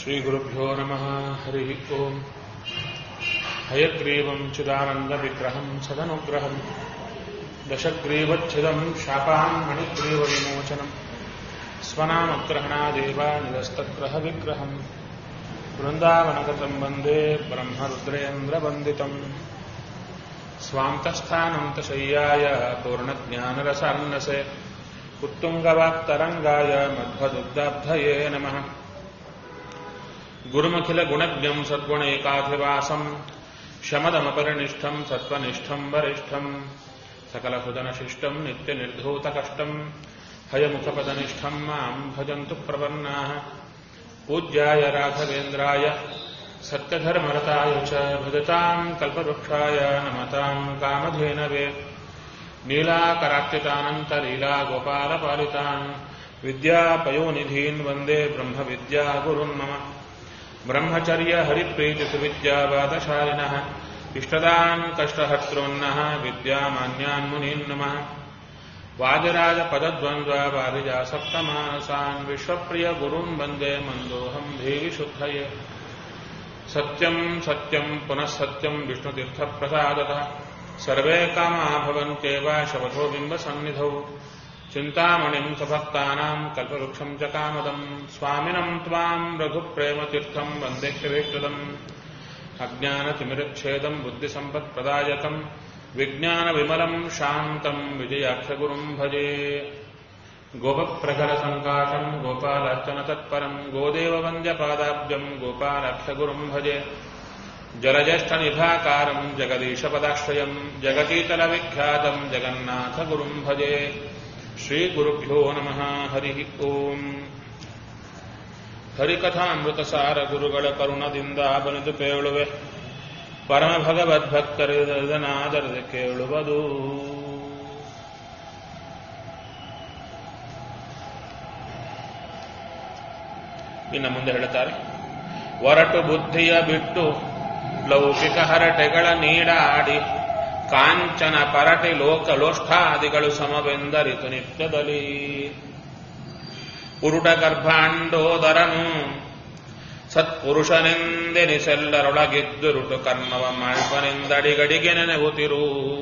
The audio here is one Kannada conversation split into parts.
श्रीगुरुभ्यो नमः हरिः ओम् हयग्रीवम् चिदानन्दविग्रहम् सदनुग्रहम् दशग्रीवच्छिदम् शापान् मणिग्रीवविमोचनम् स्वनामग्रहणादेव निरस्तग्रहविग्रहम् वृन्दावनगतम् वन्दे ब्रह्मरुद्रेन्द्रवन्दितम् स्वान्तस्थानन्तशय्याय पूर्णज्ञानरसान्नसे उत्तुङ्गवाक्तरङ्गाय मध्वदुग्धाब्धये नमः गुरुमखिलगुणज्ञम् सद्गुणैकाधिवासम् शमदमपरिनिष्ठम् सत्त्वनिष्ठम् वरिष्ठम् सकलहुदनशिष्टम् नित्यनिर्धूतकष्टम् हयमुखपदनिष्ठम् माम् भजन्तु प्रपन्नाः पूज्याय राघवेन्द्राय सत्यधर्मरताय च भजताम् कल्पवृक्षाय नमताम् कामधेनवे नीलाकरार्चितानन्तलीलागोपालपालितान् विद्यापयोनिधीन् वन्दे ब्रह्मविद्यागुरुन् मम ब्रह्मचर्यहरिप्रीतिसुविद्यावादशालिनः इष्टदान् कष्टहर्तॄन्नः विद्यामान्यान् मुनीन् नमः वाजराजपदद्वन्द्ववादिजासप्तमानसान् विश्वप्रियगुरून् वन्दे मन्दोऽहम् देविशुद्धये सत्यम् सत्यम् पुनः सत्यम् विष्णुतीर्थप्रसादतः सर्वे कामा भवन्त्येव शवथो बिम्बसन्निधौ चिन्तामणिम् सभक्तानाम् कल्पवृक्षम् च कामदम् स्वामिनम् त्वाम् रघुप्रेमतीर्थम् वन्देक्षवेष्टदम् अज्ञानतिमिरच्छेदम् बुद्धिसम्पत्प्रदायकम् विज्ञानविमलम् शान्तम् विजयाख्यगुरुम् भजे गोपप्रखरसङ्काशम् गोपालार्चनतत्परम् गोदेववन्द्यपादाब्जम् गोपालाख्यगुरुम् भजे जलज्येष्ठनिभाकारम् जगदीशपदाश्रयम् जगतीतलविख्यातम् जगन्नाथगुरुम् भजे श्रीगुरुभ्यो नमः ಹರಿಃ ಓಂ ಹರಿಕಥಾಮೃತಸಾರ ಗುರುಗಳ ಕರುಣದಿಂದ ಬನಿದು ಕೇಳುವೆ ಪರಮ ಭಗವದ್ಭಕ್ತರಿದನಾದರದ ಕೇಳುವುದು ಇನ್ನು ಮುಂದೆ ಹೇಳುತ್ತಾರೆ ಒರಟು ಬುದ್ಧಿಯ ಬಿಟ್ಟು ಲೌಕಿಕ ಹರಟೆಗಳ ನೀಡಾಡಿ ಕಾಂಚನ ಪರಟೆ ಲೋಕ ಲೋಷ್ಠಾದಿಗಳು ಸಮವೆಂದರಿತು ನಿತ್ಯದಲ್ಲಿ ಪುರುಟ ಗರ್ಭಾಂಡೋದರನು ಸತ್ಪುರುಷನೆಂದೆನಿಸೆಲ್ಲರೊಳಗಿದ್ದುರುಟು ಕರ್ಮವ ಮಾಡ್ಪನೆಂದಡಿಗಡಿಗೆ ನೆನೆಗುತ್ತಿರು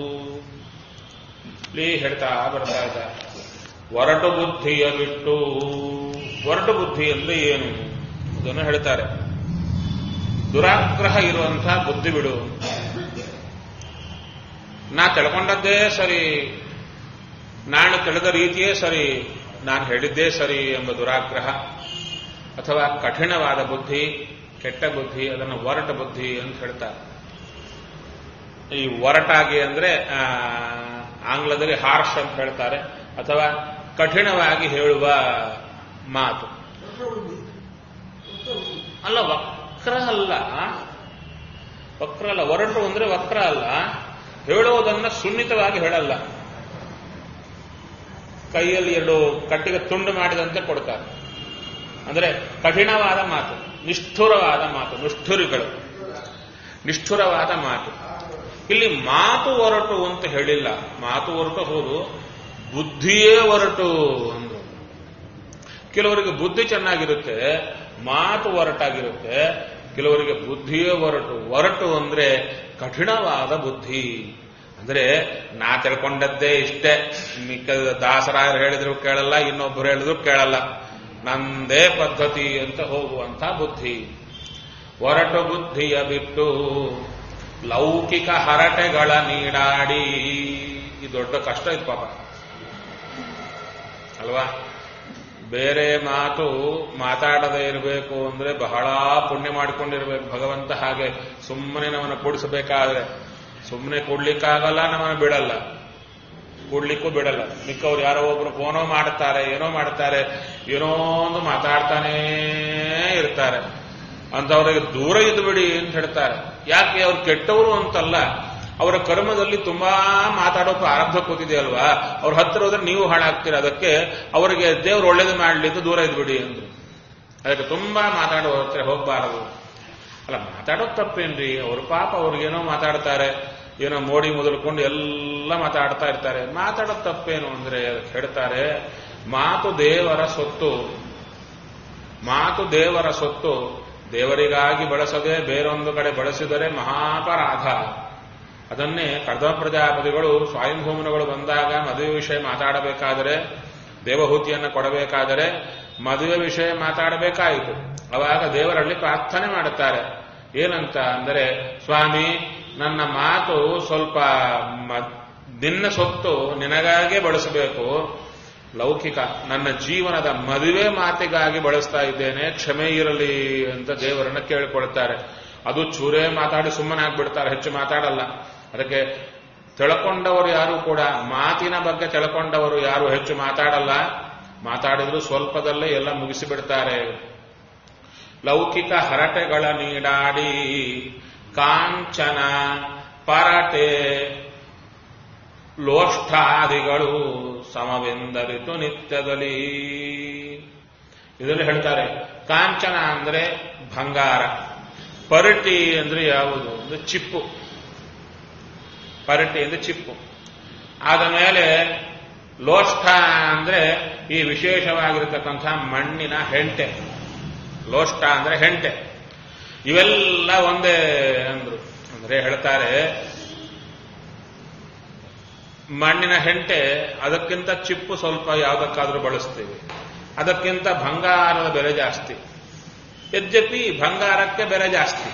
ಇಲ್ಲಿ ಹೇಳ್ತಾ ಬರ್ತಾ ಇದ್ದಾರೆ ಒರಟು ಬುದ್ಧಿಯ ಬಿಟ್ಟು ಒರಟು ಬುದ್ಧಿ ಅಂದ್ರೆ ಏನು ಅದನ್ನು ಹೇಳ್ತಾರೆ ದುರಾಗ್ರಹ ಇರುವಂತಹ ಬುದ್ಧಿ ಬಿಡು ನಾ ತಿಳ್ಕೊಂಡದ್ದೇ ಸರಿ ನಾನು ತಿಳಿದ ರೀತಿಯೇ ಸರಿ ನಾನು ಹೇಳಿದ್ದೇ ಸರಿ ಎಂಬ ದುರಾಗ್ರಹ ಅಥವಾ ಕಠಿಣವಾದ ಬುದ್ಧಿ ಕೆಟ್ಟ ಬುದ್ಧಿ ಅದನ್ನು ಒರಟ ಬುದ್ಧಿ ಅಂತ ಹೇಳ್ತಾರೆ ಈ ಒರಟಾಗಿ ಅಂದ್ರೆ ಆಂಗ್ಲದಲ್ಲಿ ಹಾರ್ಷ್ ಅಂತ ಹೇಳ್ತಾರೆ ಅಥವಾ ಕಠಿಣವಾಗಿ ಹೇಳುವ ಮಾತು ಅಲ್ಲ ವಕ್ರ ಅಲ್ಲ ವಕ್ರ ಅಲ್ಲ ಒರಟು ಅಂದ್ರೆ ವಕ್ರ ಅಲ್ಲ ಹೇಳೋದನ್ನ ಸುನ್ನಿತವಾಗಿ ಹೇಳಲ್ಲ ಕೈಯಲ್ಲಿ ಎರಡು ಕಟ್ಟಿಗೆ ತುಂಡು ಮಾಡಿದಂತೆ ಕೊಡ್ತಾರೆ ಅಂದ್ರೆ ಕಠಿಣವಾದ ಮಾತು ನಿಷ್ಠುರವಾದ ಮಾತು ನಿಷ್ಠುರಿಗಳು ನಿಷ್ಠುರವಾದ ಮಾತು ಇಲ್ಲಿ ಮಾತು ಹೊರಟು ಅಂತ ಹೇಳಿಲ್ಲ ಮಾತು ಹೊರಟು ಹೌದು ಬುದ್ಧಿಯೇ ಹೊರಟು ಅಂದ್ರು ಕೆಲವರಿಗೆ ಬುದ್ಧಿ ಚೆನ್ನಾಗಿರುತ್ತೆ ಮಾತು ಹೊರಟಾಗಿರುತ್ತೆ ಕೆಲವರಿಗೆ ಬುದ್ಧಿಯೇ ಹೊರಟು ಹೊರಟು ಅಂದ್ರೆ ಕಠಿಣವಾದ ಬುದ್ಧಿ ಅಂದ್ರೆ ನಾ ತಿಳ್ಕೊಂಡದ್ದೇ ಇಷ್ಟೇ ಮಿಕ್ಕ ದಾಸರಾಯರು ಹೇಳಿದ್ರು ಕೇಳಲ್ಲ ಇನ್ನೊಬ್ಬರು ಹೇಳಿದ್ರು ಕೇಳಲ್ಲ ನಂದೇ ಪದ್ಧತಿ ಅಂತ ಹೋಗುವಂತ ಬುದ್ಧಿ ಒರಟು ಬುದ್ಧಿಯ ಬಿಟ್ಟು ಲೌಕಿಕ ಹರಟೆಗಳ ನೀಡಾಡಿ ಈ ದೊಡ್ಡ ಕಷ್ಟ ಇತ್ತು ಪಾಪ ಅಲ್ವಾ ಬೇರೆ ಮಾತು ಮಾತಾಡದೇ ಇರಬೇಕು ಅಂದ್ರೆ ಬಹಳ ಪುಣ್ಯ ಮಾಡಿಕೊಂಡಿರ್ಬೇಕು ಭಗವಂತ ಹಾಗೆ ಸುಮ್ಮನೆ ನಮ್ಮನ್ನು ಕೂಡಿಸಬೇಕಾದ್ರೆ ಸುಮ್ಮನೆ ಕೊಡ್ಲಿಕ್ಕಾಗಲ್ಲ ನಮ್ಮನ್ನು ಬಿಡಲ್ಲ ಕೊಡ್ಲಿಕ್ಕೂ ಬಿಡಲ್ಲ ಮಿಕ್ಕವ್ರು ಯಾರೋ ಒಬ್ರು ಫೋನೋ ಮಾಡ್ತಾರೆ ಏನೋ ಮಾಡ್ತಾರೆ ಏನೋ ಒಂದು ಮಾತಾಡ್ತಾನೇ ಇರ್ತಾರೆ ಅಂತವ್ರಿಗೆ ದೂರ ಇದ್ದು ಬಿಡಿ ಅಂತ ಹೇಳ್ತಾರೆ ಯಾಕೆ ಅವ್ರು ಕೆಟ್ಟವರು ಅಂತಲ್ಲ ಅವರ ಕರ್ಮದಲ್ಲಿ ತುಂಬಾ ಮಾತಾಡೋ ಪ್ರಾರಬ್ಧ ಕೂತಿದೆ ಅಲ್ವಾ ಅವ್ರ ಹತ್ತಿರ ಹೋದ್ರೆ ನೀವು ಹಾಳಾಗ್ತೀರ ಅದಕ್ಕೆ ಅವರಿಗೆ ದೇವ್ರು ಒಳ್ಳೇದು ಮಾಡಲಿದ್ದು ದೂರ ಇದ್ಬಿಡಿ ಅಂದ್ರು ಅದಕ್ಕೆ ತುಂಬಾ ಮಾತಾಡುವ ಹತ್ರ ಹೋಗಬಾರದು ಅಲ್ಲ ಮಾತಾಡೋದು ತಪ್ಪೇನ್ರಿ ಅವ್ರ ಪಾಪ ಅವ್ರಿಗೇನೋ ಮಾತಾಡ್ತಾರೆ ಏನೋ ಮೋಡಿ ಮೊದಲ್ಕೊಂಡು ಎಲ್ಲ ಮಾತಾಡ್ತಾ ಇರ್ತಾರೆ ಮಾತಾಡೋದು ತಪ್ಪೇನು ಅಂದ್ರೆ ಹೇಳ್ತಾರೆ ಮಾತು ದೇವರ ಸೊತ್ತು ಮಾತು ದೇವರ ಸೊತ್ತು ದೇವರಿಗಾಗಿ ಬಳಸದೆ ಬೇರೊಂದು ಕಡೆ ಬಳಸಿದರೆ ಮಹಾಪರಾಧ ಅದನ್ನೇ ಕರ್ದಮ ಪ್ರಜಾಪತಿಗಳು ಸ್ವಯಂಭೂಮನಗಳು ಬಂದಾಗ ಮದುವೆ ವಿಷಯ ಮಾತಾಡಬೇಕಾದರೆ ದೇವಹೂತಿಯನ್ನು ಕೊಡಬೇಕಾದರೆ ಮದುವೆ ವಿಷಯ ಮಾತಾಡಬೇಕಾಯಿತು ಅವಾಗ ದೇವರಲ್ಲಿ ಪ್ರಾರ್ಥನೆ ಮಾಡುತ್ತಾರೆ ಏನಂತ ಅಂದರೆ ಸ್ವಾಮಿ ನನ್ನ ಮಾತು ಸ್ವಲ್ಪ ಮ- ನಿನ್ನ ಸೊತ್ತು ನಿನಗಾಗೆ ಬಳಸಬೇಕು ಲೌಕಿಕ ನನ್ನ ಜೀವನದ ಮದುವೆ ಮಾತಿಗಾಗಿ ಬಳಸ್ತಾ ಇದ್ದೇನೆ ಕ್ಷಮೆ ಇರಲಿ ಅಂತ ದೇವರನ್ನ ಕೇಳಿಕೊಳ್ತಾರೆ ಅದು ಚೂರೇ ಮಾತಾಡಿ ಸುಮ್ಮನೆ ಆಗ್ಬಿಡ್ತಾರೆ ಹೆಚ್ಚು ಮಾತಾಡಲ್ಲ ಅದಕ್ಕೆ ತಿಳ್ಕೊಂಡವರು ಯಾರು ಕೂಡ ಮಾತಿನ ಬಗ್ಗೆ ತಿಳ್ಕೊಂಡವರು ಯಾರು ಹೆಚ್ಚು ಮಾತಾಡಲ್ಲ ಮಾತಾಡಿದ್ರು ಸ್ವಲ್ಪದಲ್ಲೇ ಎಲ್ಲ ಮುಗಿಸಿಬಿಡ್ತಾರೆ ಲೌಕಿಕ ಹರಟೆಗಳ ನೀಡಾಡಿ ಕಾಂಚನ ಪರಟೆ ಲೋಷ್ಠಾದಿಗಳು ಸಮವೆಂದರಿತು ನಿತ್ಯದಲ್ಲಿ ಇದರಲ್ಲಿ ಹೇಳ್ತಾರೆ ಕಾಂಚನ ಅಂದ್ರೆ ಬಂಗಾರ ಪರಟಿ ಅಂದ್ರೆ ಯಾವುದು ಅಂದ್ರೆ ಚಿಪ್ಪು ಪರಟಿ ಅಂದ್ರೆ ಚಿಪ್ಪು ಆದ ಮೇಲೆ ಲೋಷ್ಠ ಅಂದ್ರೆ ಈ ವಿಶೇಷವಾಗಿರತಕ್ಕಂಥ ಮಣ್ಣಿನ ಹೆಂಟೆ ಲೋಷ್ಠ ಅಂದ್ರೆ ಹೆಂಟೆ ಇವೆಲ್ಲ ಒಂದೇ ಅಂದ್ರು ಅಂದ್ರೆ ಹೇಳ್ತಾರೆ ಮಣ್ಣಿನ ಹೆಂಟೆ ಅದಕ್ಕಿಂತ ಚಿಪ್ಪು ಸ್ವಲ್ಪ ಯಾವುದಕ್ಕಾದ್ರೂ ಬಳಸ್ತೀವಿ ಅದಕ್ಕಿಂತ ಬಂಗಾರದ ಬೆಲೆ ಜಾಸ್ತಿ ಯದ್ಯಪಿ ಬಂಗಾರಕ್ಕೆ ಬೆಲೆ ಜಾಸ್ತಿ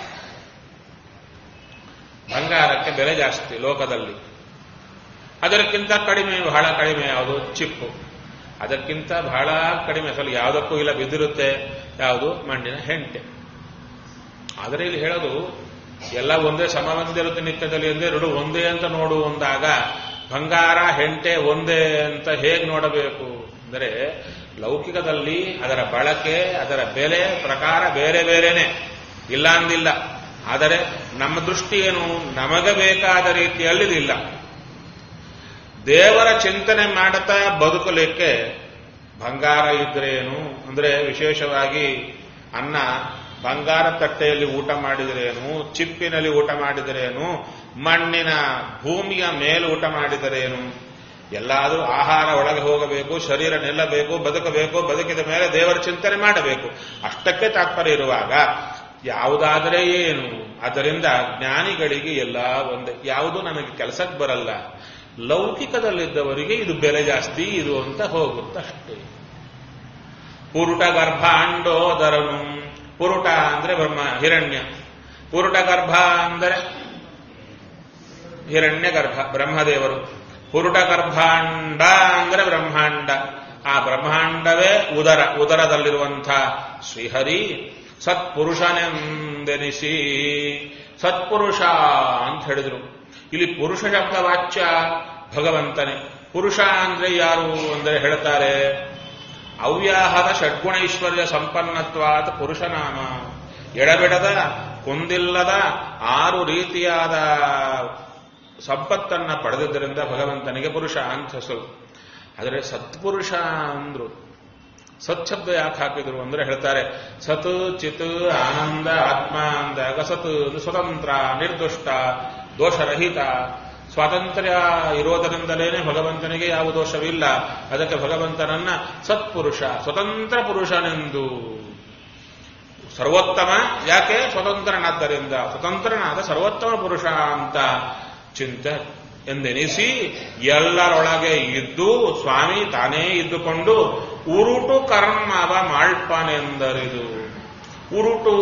ಬಂಗಾರಕ್ಕೆ ಬೆಲೆ ಜಾಸ್ತಿ ಲೋಕದಲ್ಲಿ ಅದಕ್ಕಿಂತ ಕಡಿಮೆ ಬಹಳ ಕಡಿಮೆ ಯಾವುದು ಚಿಪ್ಪು ಅದಕ್ಕಿಂತ ಬಹಳ ಕಡಿಮೆ ಸ್ವಲ್ಪ ಯಾವುದಕ್ಕೂ ಇಲ್ಲ ಬಿದ್ದಿರುತ್ತೆ ಯಾವುದು ಮಣ್ಣಿನ ಹೆಂಟೆ ಆದರೆ ಇಲ್ಲಿ ಹೇಳೋದು ಎಲ್ಲ ಒಂದೇ ಸಮಬಂಧಿರುತ್ತೆ ನಿತ್ಯದಲ್ಲಿ ಅಂದ್ರೆ ಎರಡು ಒಂದೇ ಅಂತ ನೋಡುವಂದಾಗ ಬಂಗಾರ ಹೆಂಟೆ ಒಂದೇ ಅಂತ ಹೇಗೆ ನೋಡಬೇಕು ಅಂದರೆ ಲೌಕಿಕದಲ್ಲಿ ಅದರ ಬಳಕೆ ಅದರ ಬೆಲೆ ಪ್ರಕಾರ ಬೇರೆ ಬೇರೆನೆ ಇಲ್ಲ ಅಂದಿಲ್ಲ ಆದರೆ ನಮ್ಮ ದೃಷ್ಟಿ ಏನು ನಮಗೆ ಬೇಕಾದ ರೀತಿಯಲ್ಲಿದಿಲ್ಲ ದೇವರ ಚಿಂತನೆ ಮಾಡುತ್ತಾ ಬದುಕಲಿಕ್ಕೆ ಬಂಗಾರ ಇದ್ರೇನು ಅಂದ್ರೆ ವಿಶೇಷವಾಗಿ ಅನ್ನ ಬಂಗಾರ ತಟ್ಟೆಯಲ್ಲಿ ಊಟ ಮಾಡಿದರೇನು ಚಿಪ್ಪಿನಲ್ಲಿ ಊಟ ಮಾಡಿದರೇನು ಮಣ್ಣಿನ ಭೂಮಿಯ ಮೇಲೆ ಊಟ ಮಾಡಿದರೇನು ಎಲ್ಲಾದರೂ ಆಹಾರ ಒಳಗೆ ಹೋಗಬೇಕು ಶರೀರ ನಿಲ್ಲಬೇಕು ಬದುಕಬೇಕು ಬದುಕಿದ ಮೇಲೆ ದೇವರ ಚಿಂತನೆ ಮಾಡಬೇಕು ಅಷ್ಟಕ್ಕೆ ತಾತ್ಪರ್ಯ ಇರುವಾಗ ಯಾವುದಾದರೆ ಏನು ಅದರಿಂದ ಜ್ಞಾನಿಗಳಿಗೆ ಎಲ್ಲ ಒಂದೇ ಯಾವುದು ನನಗೆ ಕೆಲಸಕ್ಕೆ ಬರಲ್ಲ ಲೌಕಿಕದಲ್ಲಿದ್ದವರಿಗೆ ಇದು ಬೆಲೆ ಜಾಸ್ತಿ ಇದು ಅಂತ ಹೋಗುತ್ತಷ್ಟೇ ಪುರುಟ ಗರ್ಭಾಂಡೋದರನು ಪುರುಟ ಅಂದ್ರೆ ಬ್ರಹ್ಮ ಹಿರಣ್ಯ ಪುರುಟ ಗರ್ಭ ಅಂದರೆ ಹಿರಣ್ಯ ಗರ್ಭ ಬ್ರಹ್ಮದೇವರು ಪುರುಟ ಗರ್ಭಾಂಡ ಅಂದ್ರೆ ಬ್ರಹ್ಮಾಂಡ ಆ ಬ್ರಹ್ಮಾಂಡವೇ ಉದರ ಉದರದಲ್ಲಿರುವಂಥ ಶ್ರೀಹರಿ ಸತ್ಪುರುಷನೆಂದೆನಿಸಿ ಸತ್ಪುರುಷ ಅಂತ ಹೇಳಿದ್ರು ಇಲ್ಲಿ ಪುರುಷ ಶಬ್ದ ವಾಚ್ಯ ಭಗವಂತನೇ ಪುರುಷ ಅಂದ್ರೆ ಯಾರು ಅಂದರೆ ಹೇಳ್ತಾರೆ ಅವ್ಯಾಹದ ಷಡ್ಗುಣೈಶ್ವರ್ಯ ಸಂಪನ್ನತ್ವಾದ ಪುರುಷನಾಮ ಎಡಬಿಡದ ಕುಂದಿಲ್ಲದ ಆರು ರೀತಿಯಾದ ಸಂಪತ್ತನ್ನ ಪಡೆದಿದ್ದರಿಂದ ಭಗವಂತನಿಗೆ ಪುರುಷ ಅಂತ ಹೆಸರು ಆದರೆ ಸತ್ಪುರುಷ ಅಂದ್ರು ಸತ್ಶಬ್ದ ಯಾಕೆ ಹಾಕಿದ್ರು ಅಂದ್ರೆ ಹೇಳ್ತಾರೆ ಸತ್ ಚಿತ್ ಆನಂದ ಆತ್ಮ ಅಂದಾಗ ಸತ್ ಅಂದ್ರೆ ಸ್ವತಂತ್ರ ನಿರ್ದುಷ್ಟ ದೋಷರಹಿತ ಸ್ವಾತಂತ್ರ್ಯ ಇರೋದರಿಂದಲೇನೆ ಭಗವಂತನಿಗೆ ಯಾವ ದೋಷವಿಲ್ಲ ಅದಕ್ಕೆ ಭಗವಂತನನ್ನ ಸತ್ಪುರುಷ ಸ್ವತಂತ್ರ ಪುರುಷನೆಂದು ಸರ್ವೋತ್ತಮ ಯಾಕೆ ಸ್ವತಂತ್ರನಾದ್ದರಿಂದ ಸ್ವತಂತ್ರನಾದ ಸರ್ವೋತ್ತಮ ಪುರುಷ ಅಂತ ಚಿಂತೆ ಎಂದೆನಿಸಿ ಎಲ್ಲರೊಳಗೆ ಇದ್ದು ಸ್ವಾಮಿ ತಾನೇ ಇದ್ದುಕೊಂಡು ಉರುಟು ಕರ್ಮವ ಮಾಳ್ಪನೆಂದರಿದು ಉರುಟು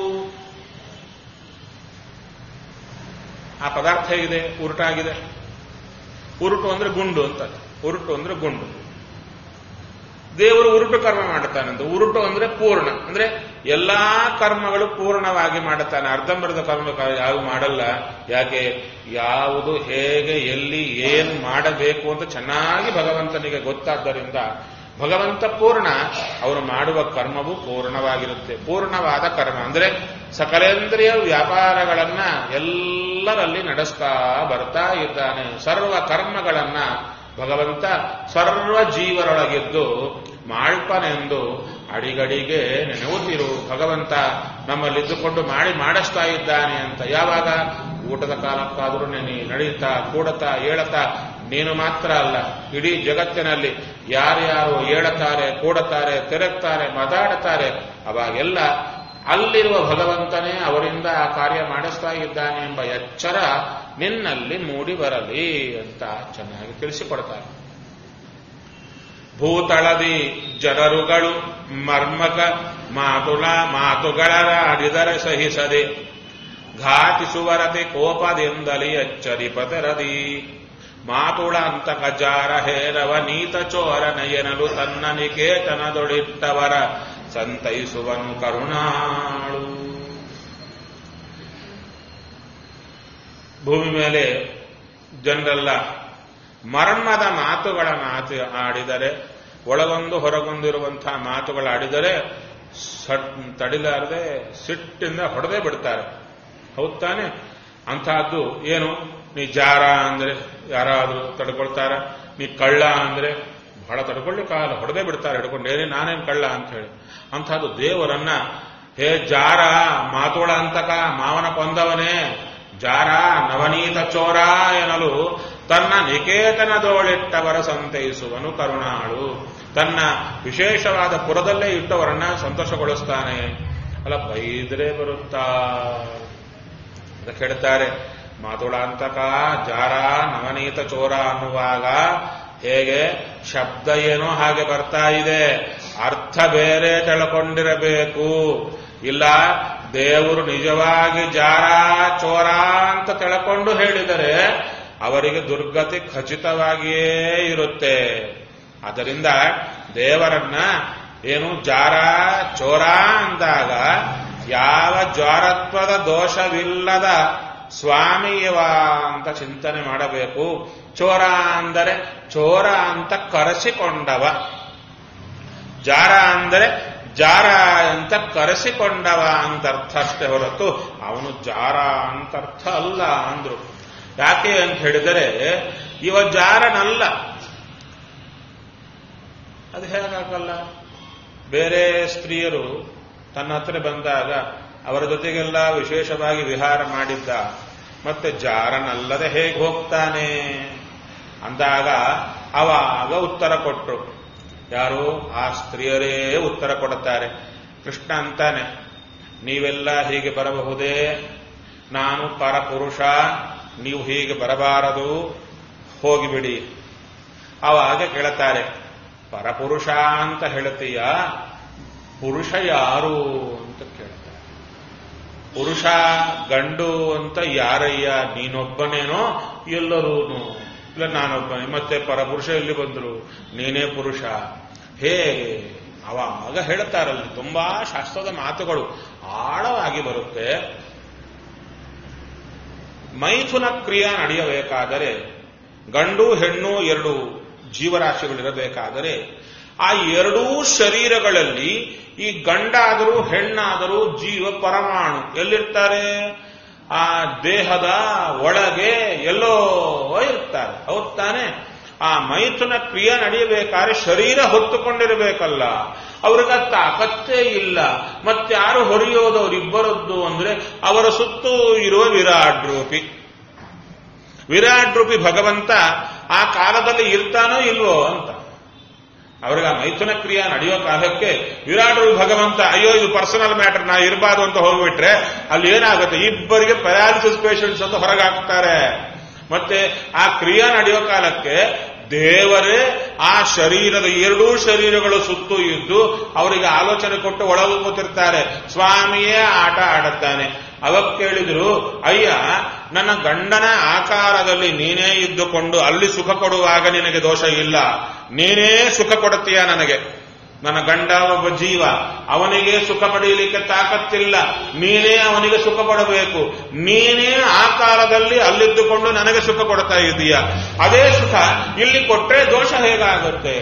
ಆ ಪದಾರ್ಥ ಇದೆ ಉರುಟಾಗಿದೆ ಉರುಟು ಅಂದ್ರೆ ಗುಂಡು ಅಂತ ಉರುಟು ಅಂದ್ರೆ ಗುಂಡು ದೇವರು ಉರುಟು ಕರ್ಮ ಮಾಡುತ್ತಾನಂತ ಉರುಟು ಅಂದ್ರೆ ಪೂರ್ಣ ಅಂದ್ರೆ ಎಲ್ಲಾ ಕರ್ಮಗಳು ಪೂರ್ಣವಾಗಿ ಮಾಡುತ್ತಾನೆ ಅರ್ಧಂಬರ್ಧ ಕರ್ಮ ಯಾವ ಮಾಡಲ್ಲ ಯಾಕೆ ಯಾವುದು ಹೇಗೆ ಎಲ್ಲಿ ಏನು ಮಾಡಬೇಕು ಅಂತ ಚೆನ್ನಾಗಿ ಭಗವಂತನಿಗೆ ಗೊತ್ತಾದ್ದರಿಂದ ಭಗವಂತ ಪೂರ್ಣ ಅವರು ಮಾಡುವ ಕರ್ಮವು ಪೂರ್ಣವಾಗಿರುತ್ತೆ ಪೂರ್ಣವಾದ ಕರ್ಮ ಅಂದ್ರೆ ಸಕಲೇಂದ್ರಿಯ ವ್ಯಾಪಾರಗಳನ್ನ ಎಲ್ಲರಲ್ಲಿ ನಡೆಸ್ತಾ ಬರ್ತಾ ಇದ್ದಾನೆ ಸರ್ವ ಕರ್ಮಗಳನ್ನ ಭಗವಂತ ಸರ್ವ ಜೀವರೊಳಗಿದ್ದು ಮಾಳ್ಪನೆಂದು ಅಡಿಗಡಿಗೆ ನೆನೆಯುತ್ತಿರು ಭಗವಂತ ನಮ್ಮಲ್ಲಿದ್ದುಕೊಂಡು ಮಾಡಿ ಮಾಡಿಸ್ತಾ ಇದ್ದಾನೆ ಅಂತ ಯಾವಾಗ ಊಟದ ಕಾಲಕ್ಕಾದರೂ ನೆನೆ ನಡೀತಾ ಕೂಡತಾ ಏಳತಾ ನೀನು ಮಾತ್ರ ಅಲ್ಲ ಇಡೀ ಜಗತ್ತಿನಲ್ಲಿ ಯಾರ್ಯಾರು ಏಳುತ್ತಾರೆ ಕೂಡುತ್ತಾರೆ ತಿರುಗ್ತಾರೆ ಮಾತಾಡುತ್ತಾರೆ ಅವಾಗೆಲ್ಲ ಅಲ್ಲಿರುವ ಭಗವಂತನೇ ಅವರಿಂದ ಆ ಕಾರ್ಯ ಮಾಡಿಸ್ತಾ ಇದ್ದಾನೆ ಎಂಬ ಎಚ್ಚರ ನಿನ್ನಲ್ಲಿ ಮೂಡಿ ಬರಲಿ ಅಂತ ಚೆನ್ನಾಗಿ ತಿಳಿಸಿಕೊಡ್ತಾರೆ ಭೂತಳದಿ ಜನರುಗಳು ಮರ್ಮಕ ಮಾತುಲ ಮಾತುಗಳಾಡಿದರೆ ಸಹಿಸದೆ ಘಾತಿಸುವರತೆ ಕೋಪದಿಂದಲಿ ಎಚ್ಚರಿಪತೆರದಿ ಮಾತುಳ ಅಂತಕ ಜಾರ ಹೇರವ ನೀತ ಚೋರ ನಯನಲು ತನ್ನ ನಿಕೇತನದೊಳಿಟ್ಟವರ ಸಂತೈಸುವನು ಕರುಣಾಳು ಭೂಮಿ ಮೇಲೆ ಜನರೆಲ್ಲ ಮರ್ಮದ ಮಾತುಗಳ ಮಾತು ಆಡಿದರೆ ಒಳಗೊಂದು ಹೊರಗೊಂದು ಇರುವಂತಹ ಮಾತುಗಳಾಡಿದರೆ ಸಟ್ ತಡಿಲಾರದೆ ಸಿಟ್ಟಿಂದ ಹೊಡೆದೇ ಬಿಡ್ತಾರೆ ಹೌದ್ ತಾನೆ ಅಂತಹದ್ದು ಏನು ನೀ ಜಾರ ಅಂದ್ರೆ ಯಾರಾದ್ರೂ ತಡ್ಕೊಳ್ತಾರ ನೀ ಕಳ್ಳ ಅಂದ್ರೆ ಬಹಳ ತಡ್ಕೊಳ್ಳಿಕ್ಕಾಗಲ್ಲ ಹೊಡೆದೇ ಬಿಡ್ತಾರೆ ಹಿಡ್ಕೊಂಡು ಏನೇ ನಾನೇನ್ ಕಳ್ಳ ಅಂತ ಹೇಳಿ ಅಂತಹದ್ದು ದೇವರನ್ನ ಹೇ ಜಾರ ಮಾತುಳ ಅಂತಕ ಮಾವನ ಕೊಂದವನೇ ಜಾರ ನವನೀತ ಚೋರ ಎನ್ನಲು ತನ್ನ ನಿಕೇತನದೋಳಿಟ್ಟವರ ಸಂತೈಸುವನು ಕರುಣಾಳು ತನ್ನ ವಿಶೇಷವಾದ ಪುರದಲ್ಲೇ ಇಟ್ಟವರನ್ನ ಸಂತೋಷಗೊಳಿಸ್ತಾನೆ ಅಲ್ಲ ಬೈದ್ರೆ ಬರುತ್ತಾ ಅದಕ್ಕೆ ಹೇಳ್ತಾರೆ ಮಾತುಳಾಂತಕ ಜಾರ ನವನೀತ ಚೋರ ಅನ್ನುವಾಗ ಹೇಗೆ ಶಬ್ದ ಏನೋ ಹಾಗೆ ಬರ್ತಾ ಇದೆ ಅರ್ಥ ಬೇರೆ ತಿಳ್ಕೊಂಡಿರಬೇಕು ಇಲ್ಲ ದೇವರು ನಿಜವಾಗಿ ಜಾರ ಚೋರ ಅಂತ ತಿಳ್ಕೊಂಡು ಹೇಳಿದರೆ ಅವರಿಗೆ ದುರ್ಗತಿ ಖಚಿತವಾಗಿಯೇ ಇರುತ್ತೆ ಅದರಿಂದ ದೇವರನ್ನ ಏನು ಜಾರ ಚೋರ ಅಂದಾಗ ಯಾವ ಜ್ವಾರತ್ವದ ದೋಷವಿಲ್ಲದ ಸ್ವಾಮಿಯವ ಅಂತ ಚಿಂತನೆ ಮಾಡಬೇಕು ಚೋರ ಅಂದರೆ ಚೋರ ಅಂತ ಕರೆಸಿಕೊಂಡವ ಜಾರ ಅಂದರೆ ಜಾರ ಅಂತ ಕರೆಸಿಕೊಂಡವ ಅಂತ ಅರ್ಥ ಅಷ್ಟೇ ಹೊರತು ಅವನು ಜಾರ ಅಂತ ಅರ್ಥ ಅಲ್ಲ ಅಂದ್ರು ಯಾಕೆ ಅಂತ ಹೇಳಿದರೆ ಇವ ಜಾರನಲ್ಲ ಅದು ಹೇಗಾಗಲ್ಲ ಬೇರೆ ಸ್ತ್ರೀಯರು ತನ್ನ ಹತ್ರ ಬಂದಾಗ ಅವರ ಜೊತೆಗೆಲ್ಲ ವಿಶೇಷವಾಗಿ ವಿಹಾರ ಮಾಡಿದ್ದ ಮತ್ತೆ ಜಾರನಲ್ಲದೆ ಹೇಗೆ ಹೋಗ್ತಾನೆ ಅಂದಾಗ ಅವಾಗ ಉತ್ತರ ಕೊಟ್ಟರು ಯಾರು ಆ ಸ್ತ್ರೀಯರೇ ಉತ್ತರ ಕೊಡುತ್ತಾರೆ ಕೃಷ್ಣ ಅಂತಾನೆ ನೀವೆಲ್ಲ ಹೀಗೆ ಬರಬಹುದೇ ನಾನು ಪರಪುರುಷ ನೀವು ಹೀಗೆ ಬರಬಾರದು ಹೋಗಿಬಿಡಿ ಆವಾಗ ಕೇಳುತ್ತಾರೆ ಪರಪುರುಷ ಅಂತ ಹೇಳುತ್ತೀಯ ಪುರುಷ ಯಾರು ಅಂತ ಕೇಳ್ತಾರೆ ಪುರುಷ ಗಂಡು ಅಂತ ಯಾರಯ್ಯ ನೀನೊಬ್ಬನೇನೋ ಎಲ್ಲರೂನು ಇಲ್ಲ ನಾನೊಬ್ಬನೇ ಮತ್ತೆ ಪರಪುರುಷ ಎಲ್ಲಿ ಬಂದ್ರು ನೀನೇ ಪುರುಷ ಹೇಗೆ ಅವಾಗ ಹೇಳ್ತಾರಲ್ಲಿ ತುಂಬಾ ಶಾಸ್ತ್ರದ ಮಾತುಗಳು ಆಳವಾಗಿ ಬರುತ್ತೆ ಮೈಥುನ ಕ್ರಿಯೆ ನಡೆಯಬೇಕಾದರೆ ಗಂಡು ಹೆಣ್ಣು ಎರಡು ಜೀವರಾಶಿಗಳಿರಬೇಕಾದರೆ ಆ ಎರಡೂ ಶರೀರಗಳಲ್ಲಿ ಈ ಗಂಡಾದರೂ ಹೆಣ್ಣಾದರೂ ಜೀವ ಪರಮಾಣು ಎಲ್ಲಿರ್ತಾರೆ ಆ ದೇಹದ ಒಳಗೆ ಎಲ್ಲೋ ಇರ್ತಾರೆ ಹೌದ್ ತಾನೆ ಆ ಮೈಥುನ ಕ್ರಿಯೆ ನಡೆಯಬೇಕಾದ್ರೆ ಶರೀರ ಹೊತ್ತುಕೊಂಡಿರಬೇಕಲ್ಲ ಅವ್ರಿಗೆ ತಾಕತ್ತೇ ಇಲ್ಲ ಮತ್ತಾರು ಹೊರೆಯೋದು ಅವರಿಬ್ಬರದ್ದು ಅಂದ್ರೆ ಅವರ ಸುತ್ತೂ ಇರುವ ವಿರಾಟ್ ರೂಪಿ ವಿರಾಟ್ ರೂಪಿ ಭಗವಂತ ಆ ಕಾಲದಲ್ಲಿ ಇರ್ತಾನೋ ಇಲ್ವೋ ಅಂತ ಅವ್ರಿಗೆ ಆ ಮೈಥುನ ಕ್ರಿಯೆ ನಡೆಯೋ ಕಾಲಕ್ಕೆ ವಿರಾಟ್ ರೂಪಿ ಭಗವಂತ ಅಯ್ಯೋ ಇದು ಪರ್ಸನಲ್ ಮ್ಯಾಟರ್ ನಾ ಇರಬಾರ್ದು ಅಂತ ಹೋಗ್ಬಿಟ್ರೆ ಅಲ್ಲಿ ಏನಾಗುತ್ತೆ ಇಬ್ಬರಿಗೆ ಪ್ಯಾರಾಲಿಸಿಸ್ ಪೇಷಂಟ್ಸ್ ಅಂತ ಹೊರಗಾಕ್ತಾರೆ ಮತ್ತೆ ಆ ಕ್ರಿಯೆ ನಡೆಯೋ ಕಾಲಕ್ಕೆ ದೇವರೇ ಆ ಶರೀರದ ಎರಡೂ ಶರೀರಗಳು ಸುತ್ತು ಇದ್ದು ಅವರಿಗೆ ಆಲೋಚನೆ ಕೊಟ್ಟು ಒಳಗೆ ಕೂತಿರ್ತಾರೆ ಸ್ವಾಮಿಯೇ ಆಟ ಆಡುತ್ತಾನೆ ಅವಾಗ ಕೇಳಿದ್ರು ಅಯ್ಯ ನನ್ನ ಗಂಡನ ಆಕಾರದಲ್ಲಿ ನೀನೇ ಇದ್ದುಕೊಂಡು ಅಲ್ಲಿ ಸುಖ ಕೊಡುವಾಗ ನಿನಗೆ ದೋಷ ಇಲ್ಲ ನೀನೇ ಸುಖ ಕೊಡುತ್ತೀಯ ನನಗೆ ನನ್ನ ಗಂಡ ಒಬ್ಬ ಜೀವ ಅವನಿಗೆ ಸುಖ ಪಡೆಯಲಿಕ್ಕೆ ತಾಕತ್ತಿಲ್ಲ ನೀನೇ ಅವನಿಗೆ ಸುಖ ಪಡಬೇಕು ನೀನೇ ಆ ಕಾಲದಲ್ಲಿ ಅಲ್ಲಿದ್ದುಕೊಂಡು ನನಗೆ ಸುಖ ಕೊಡ್ತಾ ಇದೀಯ ಅದೇ ಸುಖ ಇಲ್ಲಿ ಕೊಟ್ರೆ ದೋಷ ಹೇಗಾಗುತ್ತೆ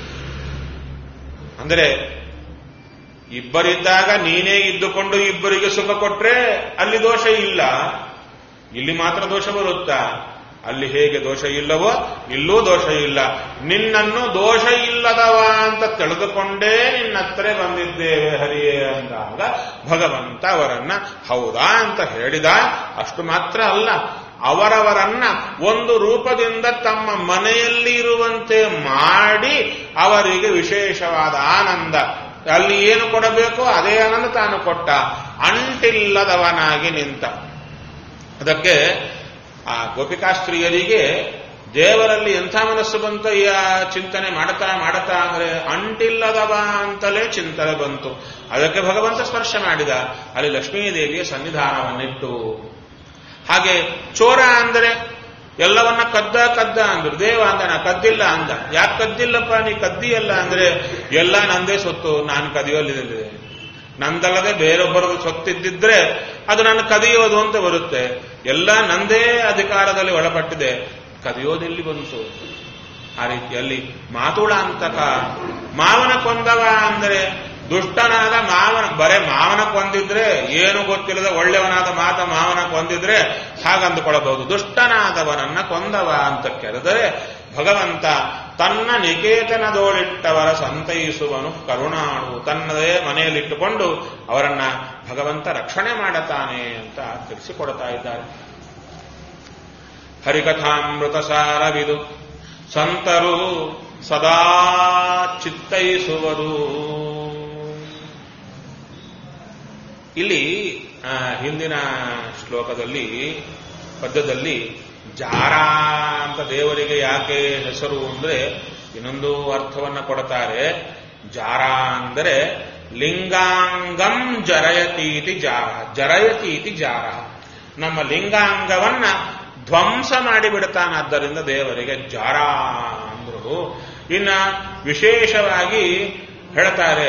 ಅಂದರೆ ಇಬ್ಬರಿದ್ದಾಗ ನೀನೇ ಇದ್ದುಕೊಂಡು ಇಬ್ಬರಿಗೆ ಸುಖ ಕೊಟ್ರೆ ಅಲ್ಲಿ ದೋಷ ಇಲ್ಲ ಇಲ್ಲಿ ಮಾತ್ರ ದೋಷ ಬರುತ್ತಾ ಅಲ್ಲಿ ಹೇಗೆ ದೋಷ ಇಲ್ಲವೋ ಇಲ್ಲೂ ದೋಷ ಇಲ್ಲ ನಿನ್ನನ್ನು ದೋಷ ಇಲ್ಲದವ ಅಂತ ತಿಳಿದುಕೊಂಡೇ ನಿನ್ನ ಹತ್ರ ಬಂದಿದ್ದೇವೆ ಹರಿಯೇ ಅಂದಾಗ ಭಗವಂತ ಅವರನ್ನ ಹೌದಾ ಅಂತ ಹೇಳಿದ ಅಷ್ಟು ಮಾತ್ರ ಅಲ್ಲ ಅವರವರನ್ನ ಒಂದು ರೂಪದಿಂದ ತಮ್ಮ ಮನೆಯಲ್ಲಿ ಇರುವಂತೆ ಮಾಡಿ ಅವರಿಗೆ ವಿಶೇಷವಾದ ಆನಂದ ಅಲ್ಲಿ ಏನು ಕೊಡಬೇಕೋ ಅದೇ ಆನಂದ ತಾನು ಕೊಟ್ಟ ಅಂಟಿಲ್ಲದವನಾಗಿ ನಿಂತ ಅದಕ್ಕೆ ಆ ಗೋಪಿಕಾಸ್ತ್ರೀಯರಿಗೆ ದೇವರಲ್ಲಿ ಎಂಥ ಮನಸ್ಸು ಬಂತು ಈ ಆ ಚಿಂತನೆ ಮಾಡತಾ ಮಾಡತಾ ಅಂದ್ರೆ ಅಂಟಿಲ್ಲದವ ಅಂತಲೇ ಚಿಂತನೆ ಬಂತು ಅದಕ್ಕೆ ಭಗವಂತ ಸ್ಪರ್ಶ ಮಾಡಿದ ಅಲ್ಲಿ ಲಕ್ಷ್ಮೀದೇವಿಯ ಸನ್ನಿಧಾನವನ್ನಿಟ್ಟು ಹಾಗೆ ಚೋರ ಅಂದರೆ ಎಲ್ಲವನ್ನ ಕದ್ದ ಕದ್ದ ಅಂದ್ರು ದೇವ ಅಂದನ ಕದ್ದಿಲ್ಲ ಅಂದ ಯಾಕೆ ಕದ್ದಿಲ್ಲಪ್ಪ ನೀ ಕದ್ದಿಯಲ್ಲ ಅಂದ್ರೆ ಎಲ್ಲ ನಂದೇ ಸೊತ್ತು ನಾನು ಕದಿಯೋಲ್ಲಿದೆ ನಂದಲ್ಲದೆ ಬೇರೊಬ್ಬರದು ಸೊತ್ತಿದ್ದಿದ್ರೆ ಅದು ನನ್ನ ಕದಿಯೋದು ಅಂತ ಬರುತ್ತೆ ಎಲ್ಲ ನಂದೇ ಅಧಿಕಾರದಲ್ಲಿ ಒಳಪಟ್ಟಿದೆ ಕದಿಯೋದೆಲ್ಲಿ ಬಂತು ಆ ರೀತಿಯಲ್ಲಿ ಮಾತುಳಾಂತಕ ಮಾವನ ಕೊಂದವ ಅಂದರೆ ದುಷ್ಟನಾದ ಮಾವನ ಬರೇ ಮಾವನ ಕೊಂದಿದ್ರೆ ಏನು ಗೊತ್ತಿಲ್ಲದ ಒಳ್ಳೆಯವನಾದ ಮಾತ ಮಾವನ ಕೊಂದಿದ್ರೆ ಹಾಗಂದುಕೊಳ್ಳಬಹುದು ದುಷ್ಟನಾದವನನ್ನ ಕೊಂದವ ಅಂತ ಕೆರೆದರೆ ಭಗವಂತ ತನ್ನ ನಿಕೇತನದೋಳಿಟ್ಟವರ ಸಂತೈಸುವನು ಕರುಣಾಳು ತನ್ನದೇ ಮನೆಯಲ್ಲಿಟ್ಟುಕೊಂಡು ಅವರನ್ನ ಭಗವಂತ ರಕ್ಷಣೆ ಮಾಡತಾನೆ ಅಂತ ತಿಳಿಸಿಕೊಡ್ತಾ ಇದ್ದಾರೆ ಹರಿಕಥಾಮೃತ ಸಾರವಿದು ಸಂತರು ಸದಾ ಚಿತ್ತೈಸುವರು ಇಲ್ಲಿ ಆ, ಹಿಂದಿನ ಶ್ಲೋಕದಲ್ಲಿ ಪದ್ಯದಲ್ಲಿ ಜಾರ ಅಂತ ದೇವರಿಗೆ ಯಾಕೆ ಹೆಸರು ಅಂದ್ರೆ ಇನ್ನೊಂದು ಅರ್ಥವನ್ನ ಕೊಡ್ತಾರೆ ಜಾರ ಅಂದರೆ ಲಿಂಗಾಂಗಂ ಜರಯತೀತಿ ಜಾರ ಜರಯತೀತಿ ಜಾರ ನಮ್ಮ ಲಿಂಗಾಂಗವನ್ನ ಧ್ವಂಸ ಮಾಡಿಬಿಡ್ತಾನಾದ್ದರಿಂದ ದೇವರಿಗೆ ಜಾರ ಅಂದ್ರು ಇನ್ನ ವಿಶೇಷವಾಗಿ ಹೇಳ್ತಾರೆ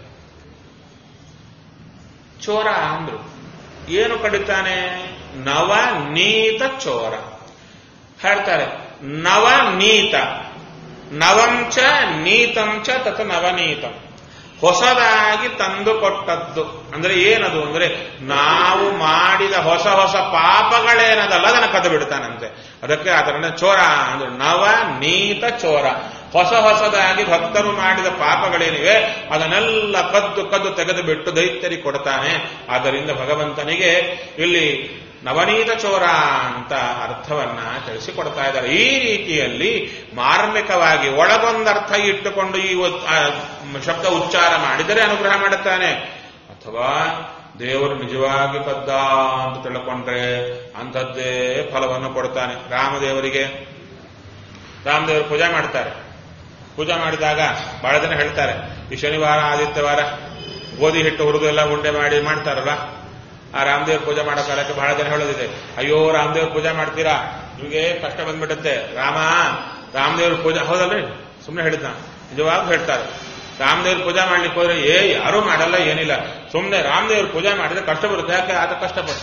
ಚೋರ ಅಂದ್ರು ಏನು ಕಡಿತಾನೆ ನವನೀತ ಚೋರ ಹೇಳ್ತಾರೆ ನವನೀತ ನವಂಚ ನೀತಂಚ ತತ್ ನವನೀತಂ ಹೊಸದಾಗಿ ತಂದು ಕೊಟ್ಟದ್ದು ಅಂದ್ರೆ ಏನದು ಅಂದ್ರೆ ನಾವು ಮಾಡಿದ ಹೊಸ ಹೊಸ ಪಾಪಗಳೇನದಲ್ಲ ಅದನ್ನು ಕದ್ದು ಬಿಡ್ತಾನಂತೆ ಅದಕ್ಕೆ ಅದನ್ನ ಚೋರ ಅಂದ್ರೆ ನವ ನೀತ ಚೋರ ಹೊಸ ಹೊಸದಾಗಿ ಭಕ್ತರು ಮಾಡಿದ ಪಾಪಗಳೇನಿವೆ ಅದನ್ನೆಲ್ಲ ಕದ್ದು ಕದ್ದು ತೆಗೆದು ಬಿಟ್ಟು ದೈತ್ಯರಿಗೆ ಕೊಡ್ತಾನೆ ಆದ್ದರಿಂದ ಭಗವಂತನಿಗೆ ಇಲ್ಲಿ ನವನೀತ ಚೋರ ಅಂತ ಅರ್ಥವನ್ನ ತಿಳಿಸಿಕೊಡ್ತಾ ಇದ್ದಾರೆ ಈ ರೀತಿಯಲ್ಲಿ ಮಾರ್ಮಿಕವಾಗಿ ಒಳಗೊಂದರ್ಥ ಇಟ್ಟುಕೊಂಡು ಈ ಉತ್- ಆ ಶಬ್ದ ಉಚ್ಚಾರ ಮಾಡಿದರೆ ಅನುಗ್ರಹ ಮಾಡುತ್ತಾನೆ ಅಥವಾ ದೇವರು ನಿಜವಾಗಿ ಕದ್ದ ಅಂತ ತಿಳ್ಕೊಂಡ್ರೆ ಅಂಥದ್ದೇ ಫಲವನ್ನು ಕೊಡ್ತಾನೆ ರಾಮದೇವರಿಗೆ ರಾಮದೇವರು ಪೂಜೆ ಮಾಡ್ತಾರೆ ಪೂಜೆ ಮಾಡಿದಾಗ ಬಹಳ ಜನ ಹೇಳ್ತಾರೆ ಈ ಶನಿವಾರ ಆದಿತ್ಯವಾರ ಗೋಧಿ ಹಿಟ್ಟು ಹುರಿದು ಎಲ್ಲ ಉಂಡೆ ಮಾಡಿ ಮಾಡ್ತಾರಲ್ಲ ಆ ರಾಮದೇವ್ರ ಪೂಜೆ ಮಾಡೋ ಕಾಲಕ್ಕೆ ಬಹಳ ಜನ ಹೇಳೋದಿದೆ ಅಯ್ಯೋ ರಾಮದೇವ್ರ ಪೂಜೆ ಮಾಡ್ತೀರಾ ನಿಮಗೆ ಕಷ್ಟ ಬಂದ್ಬಿಡುತ್ತೆ ರಾಮ ರಾಮದೇವ್ರ ಪೂಜೆ ಹೌದಲ್ರಿ ಸುಮ್ಮನೆ ಹೇಳಿದ್ನ ನಿಜವಾಗ್ಲೂ ಹೇಳ್ತಾರೆ ರಾಮದೇವ್ರ ಪೂಜೆ ಮಾಡ್ಲಿಕ್ಕೆ ಹೋದ್ರೆ ಏ ಯಾರೂ ಮಾಡಲ್ಲ ಏನಿಲ್ಲ ಸುಮ್ಮನೆ ರಾಮದೇವ್ರ ಪೂಜೆ ಮಾಡಿದ್ರೆ ಕಷ್ಟ ಬರುತ್ತೆ ಯಾಕೆ ಆತ ಕಷ್ಟಪಟ್ಟ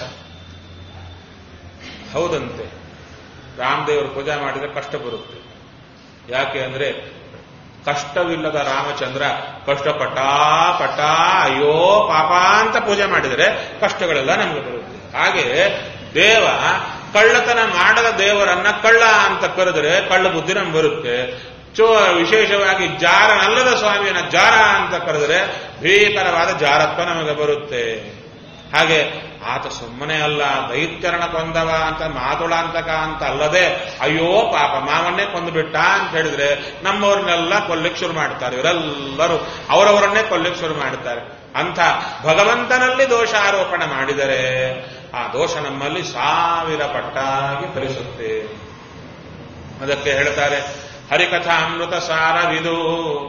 ಹೌದಂತೆ ರಾಮದೇವ್ರ ಪೂಜೆ ಮಾಡಿದ್ರೆ ಕಷ್ಟ ಬರುತ್ತೆ ಯಾಕೆ ಅಂದ್ರೆ ಕಷ್ಟವಿಲ್ಲದ ರಾಮಚಂದ್ರ ಕಷ್ಟಪಟ್ಟ ಪಟ್ಟ ಅಯ್ಯೋ ಪಾಪ ಅಂತ ಪೂಜೆ ಮಾಡಿದರೆ ಕಷ್ಟಗಳೆಲ್ಲ ನಮಗೆ ಬರುತ್ತೆ ಹಾಗೆ ದೇವ ಕಳ್ಳತನ ಮಾಡದ ದೇವರನ್ನ ಕಳ್ಳ ಅಂತ ಕರೆದರೆ ಕಳ್ಳ ಬುದ್ಧಿ ನಮ್ಗೆ ಬರುತ್ತೆ ಚೋ ವಿಶೇಷವಾಗಿ ಜಾರನಲ್ಲದ ಸ್ವಾಮಿಯನ್ನ ಜಾರ ಅಂತ ಕರೆದರೆ ಭೀಕರವಾದ ಜಾರತ್ವ ನಮಗೆ ಬರುತ್ತೆ ಹಾಗೆ ಆತ ಸುಮ್ಮನೆ ಅಲ್ಲ ದೈತ್ಯರಣ ಕೊಂದವ ಅಂತ ಮಾತುಳಾಂತಕ ಅಂತ ಅಲ್ಲದೆ ಅಯ್ಯೋ ಪಾಪ ಮಾವನ್ನೇ ಕೊಂದುಬಿಟ್ಟ ಅಂತ ಹೇಳಿದ್ರೆ ನಮ್ಮವ್ರನ್ನೆಲ್ಲ ಕೊಲ್ಲಿಕ್ ಶುರು ಮಾಡ್ತಾರೆ ಇವರೆಲ್ಲರೂ ಅವರವರನ್ನೇ ಕೊಲ್ಲಿಕ್ ಶುರು ಮಾಡ್ತಾರೆ ಅಂಥ ಭಗವಂತನಲ್ಲಿ ದೋಷ ಆರೋಪಣ ಮಾಡಿದರೆ ಆ ದೋಷ ನಮ್ಮಲ್ಲಿ ಸಾವಿರ ಪಟ್ಟಾಗಿ ಫಲಿಸುತ್ತೆ ಅದಕ್ಕೆ ಹೇಳ್ತಾರೆ ಹರಿಕಥಾ ಅಮೃತ ಸಾರವಿದು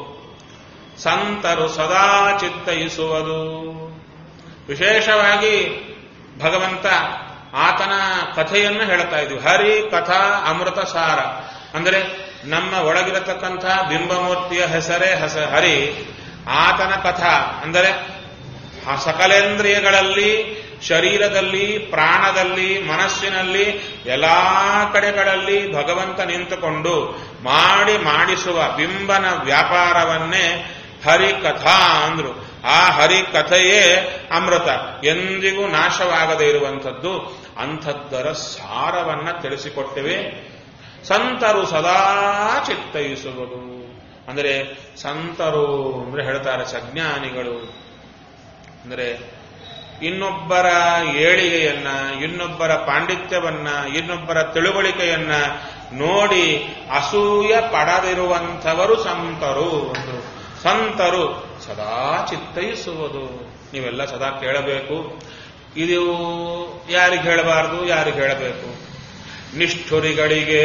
ಸಂತರು ಸದಾ ಚಿತ್ತೈಸುವುದು ವಿಶೇಷವಾಗಿ ಭಗವಂತ ಆತನ ಕಥೆಯನ್ನು ಹೇಳ್ತಾ ಇದ್ವಿ ಹರಿ ಕಥಾ ಅಮೃತ ಸಾರ ಅಂದರೆ ನಮ್ಮ ಒಳಗಿರತಕ್ಕಂಥ ಬಿಂಬಮೂರ್ತಿಯ ಹೆಸರೇ ಹೆಸ ಹರಿ ಆತನ ಕಥಾ ಅಂದರೆ ಆ ಸಕಲೇಂದ್ರಿಯಗಳಲ್ಲಿ ಶರೀರದಲ್ಲಿ ಪ್ರಾಣದಲ್ಲಿ ಮನಸ್ಸಿನಲ್ಲಿ ಎಲ್ಲಾ ಕಡೆಗಳಲ್ಲಿ ಭಗವಂತ ನಿಂತುಕೊಂಡು ಮಾಡಿ ಮಾಡಿಸುವ ಬಿಂಬನ ವ್ಯಾಪಾರವನ್ನೇ ಹರಿಕಥಾ ಅಂದ್ರು ಆ ಹರಿಕಥೆಯೇ ಅಮೃತ ಎಂದಿಗೂ ನಾಶವಾಗದೇ ಇರುವಂಥದ್ದು ಅಂಥದ್ದರ ಸಾರವನ್ನ ತಿಳಿಸಿಕೊಟ್ಟಿವೆ ಸಂತರು ಸದಾ ಚಿತ್ತೈಸುವುದು ಅಂದರೆ ಸಂತರು ಅಂದ್ರೆ ಹೇಳ್ತಾರೆ ಸಜ್ಞಾನಿಗಳು ಅಂದರೆ ಇನ್ನೊಬ್ಬರ ಏಳಿಗೆಯನ್ನ ಇನ್ನೊಬ್ಬರ ಪಾಂಡಿತ್ಯವನ್ನ ಇನ್ನೊಬ್ಬರ ತಿಳುವಳಿಕೆಯನ್ನ ನೋಡಿ ಅಸೂಯ ಪಡದಿರುವಂಥವರು ಸಂತರು ಅಂದ್ರು ಸಂತರು ಸದಾ ಚಿತ್ತೈಸುವುದು ನೀವೆಲ್ಲ ಸದಾ ಕೇಳಬೇಕು ಇದು ಯಾರಿಗೆ ಹೇಳಬಾರದು ಯಾರಿಗೆ ಹೇಳಬೇಕು ನಿಷ್ಠುರಿಗಳಿಗೆ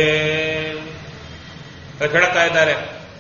ಹೇಳ್ತಾ ಇದ್ದಾರೆ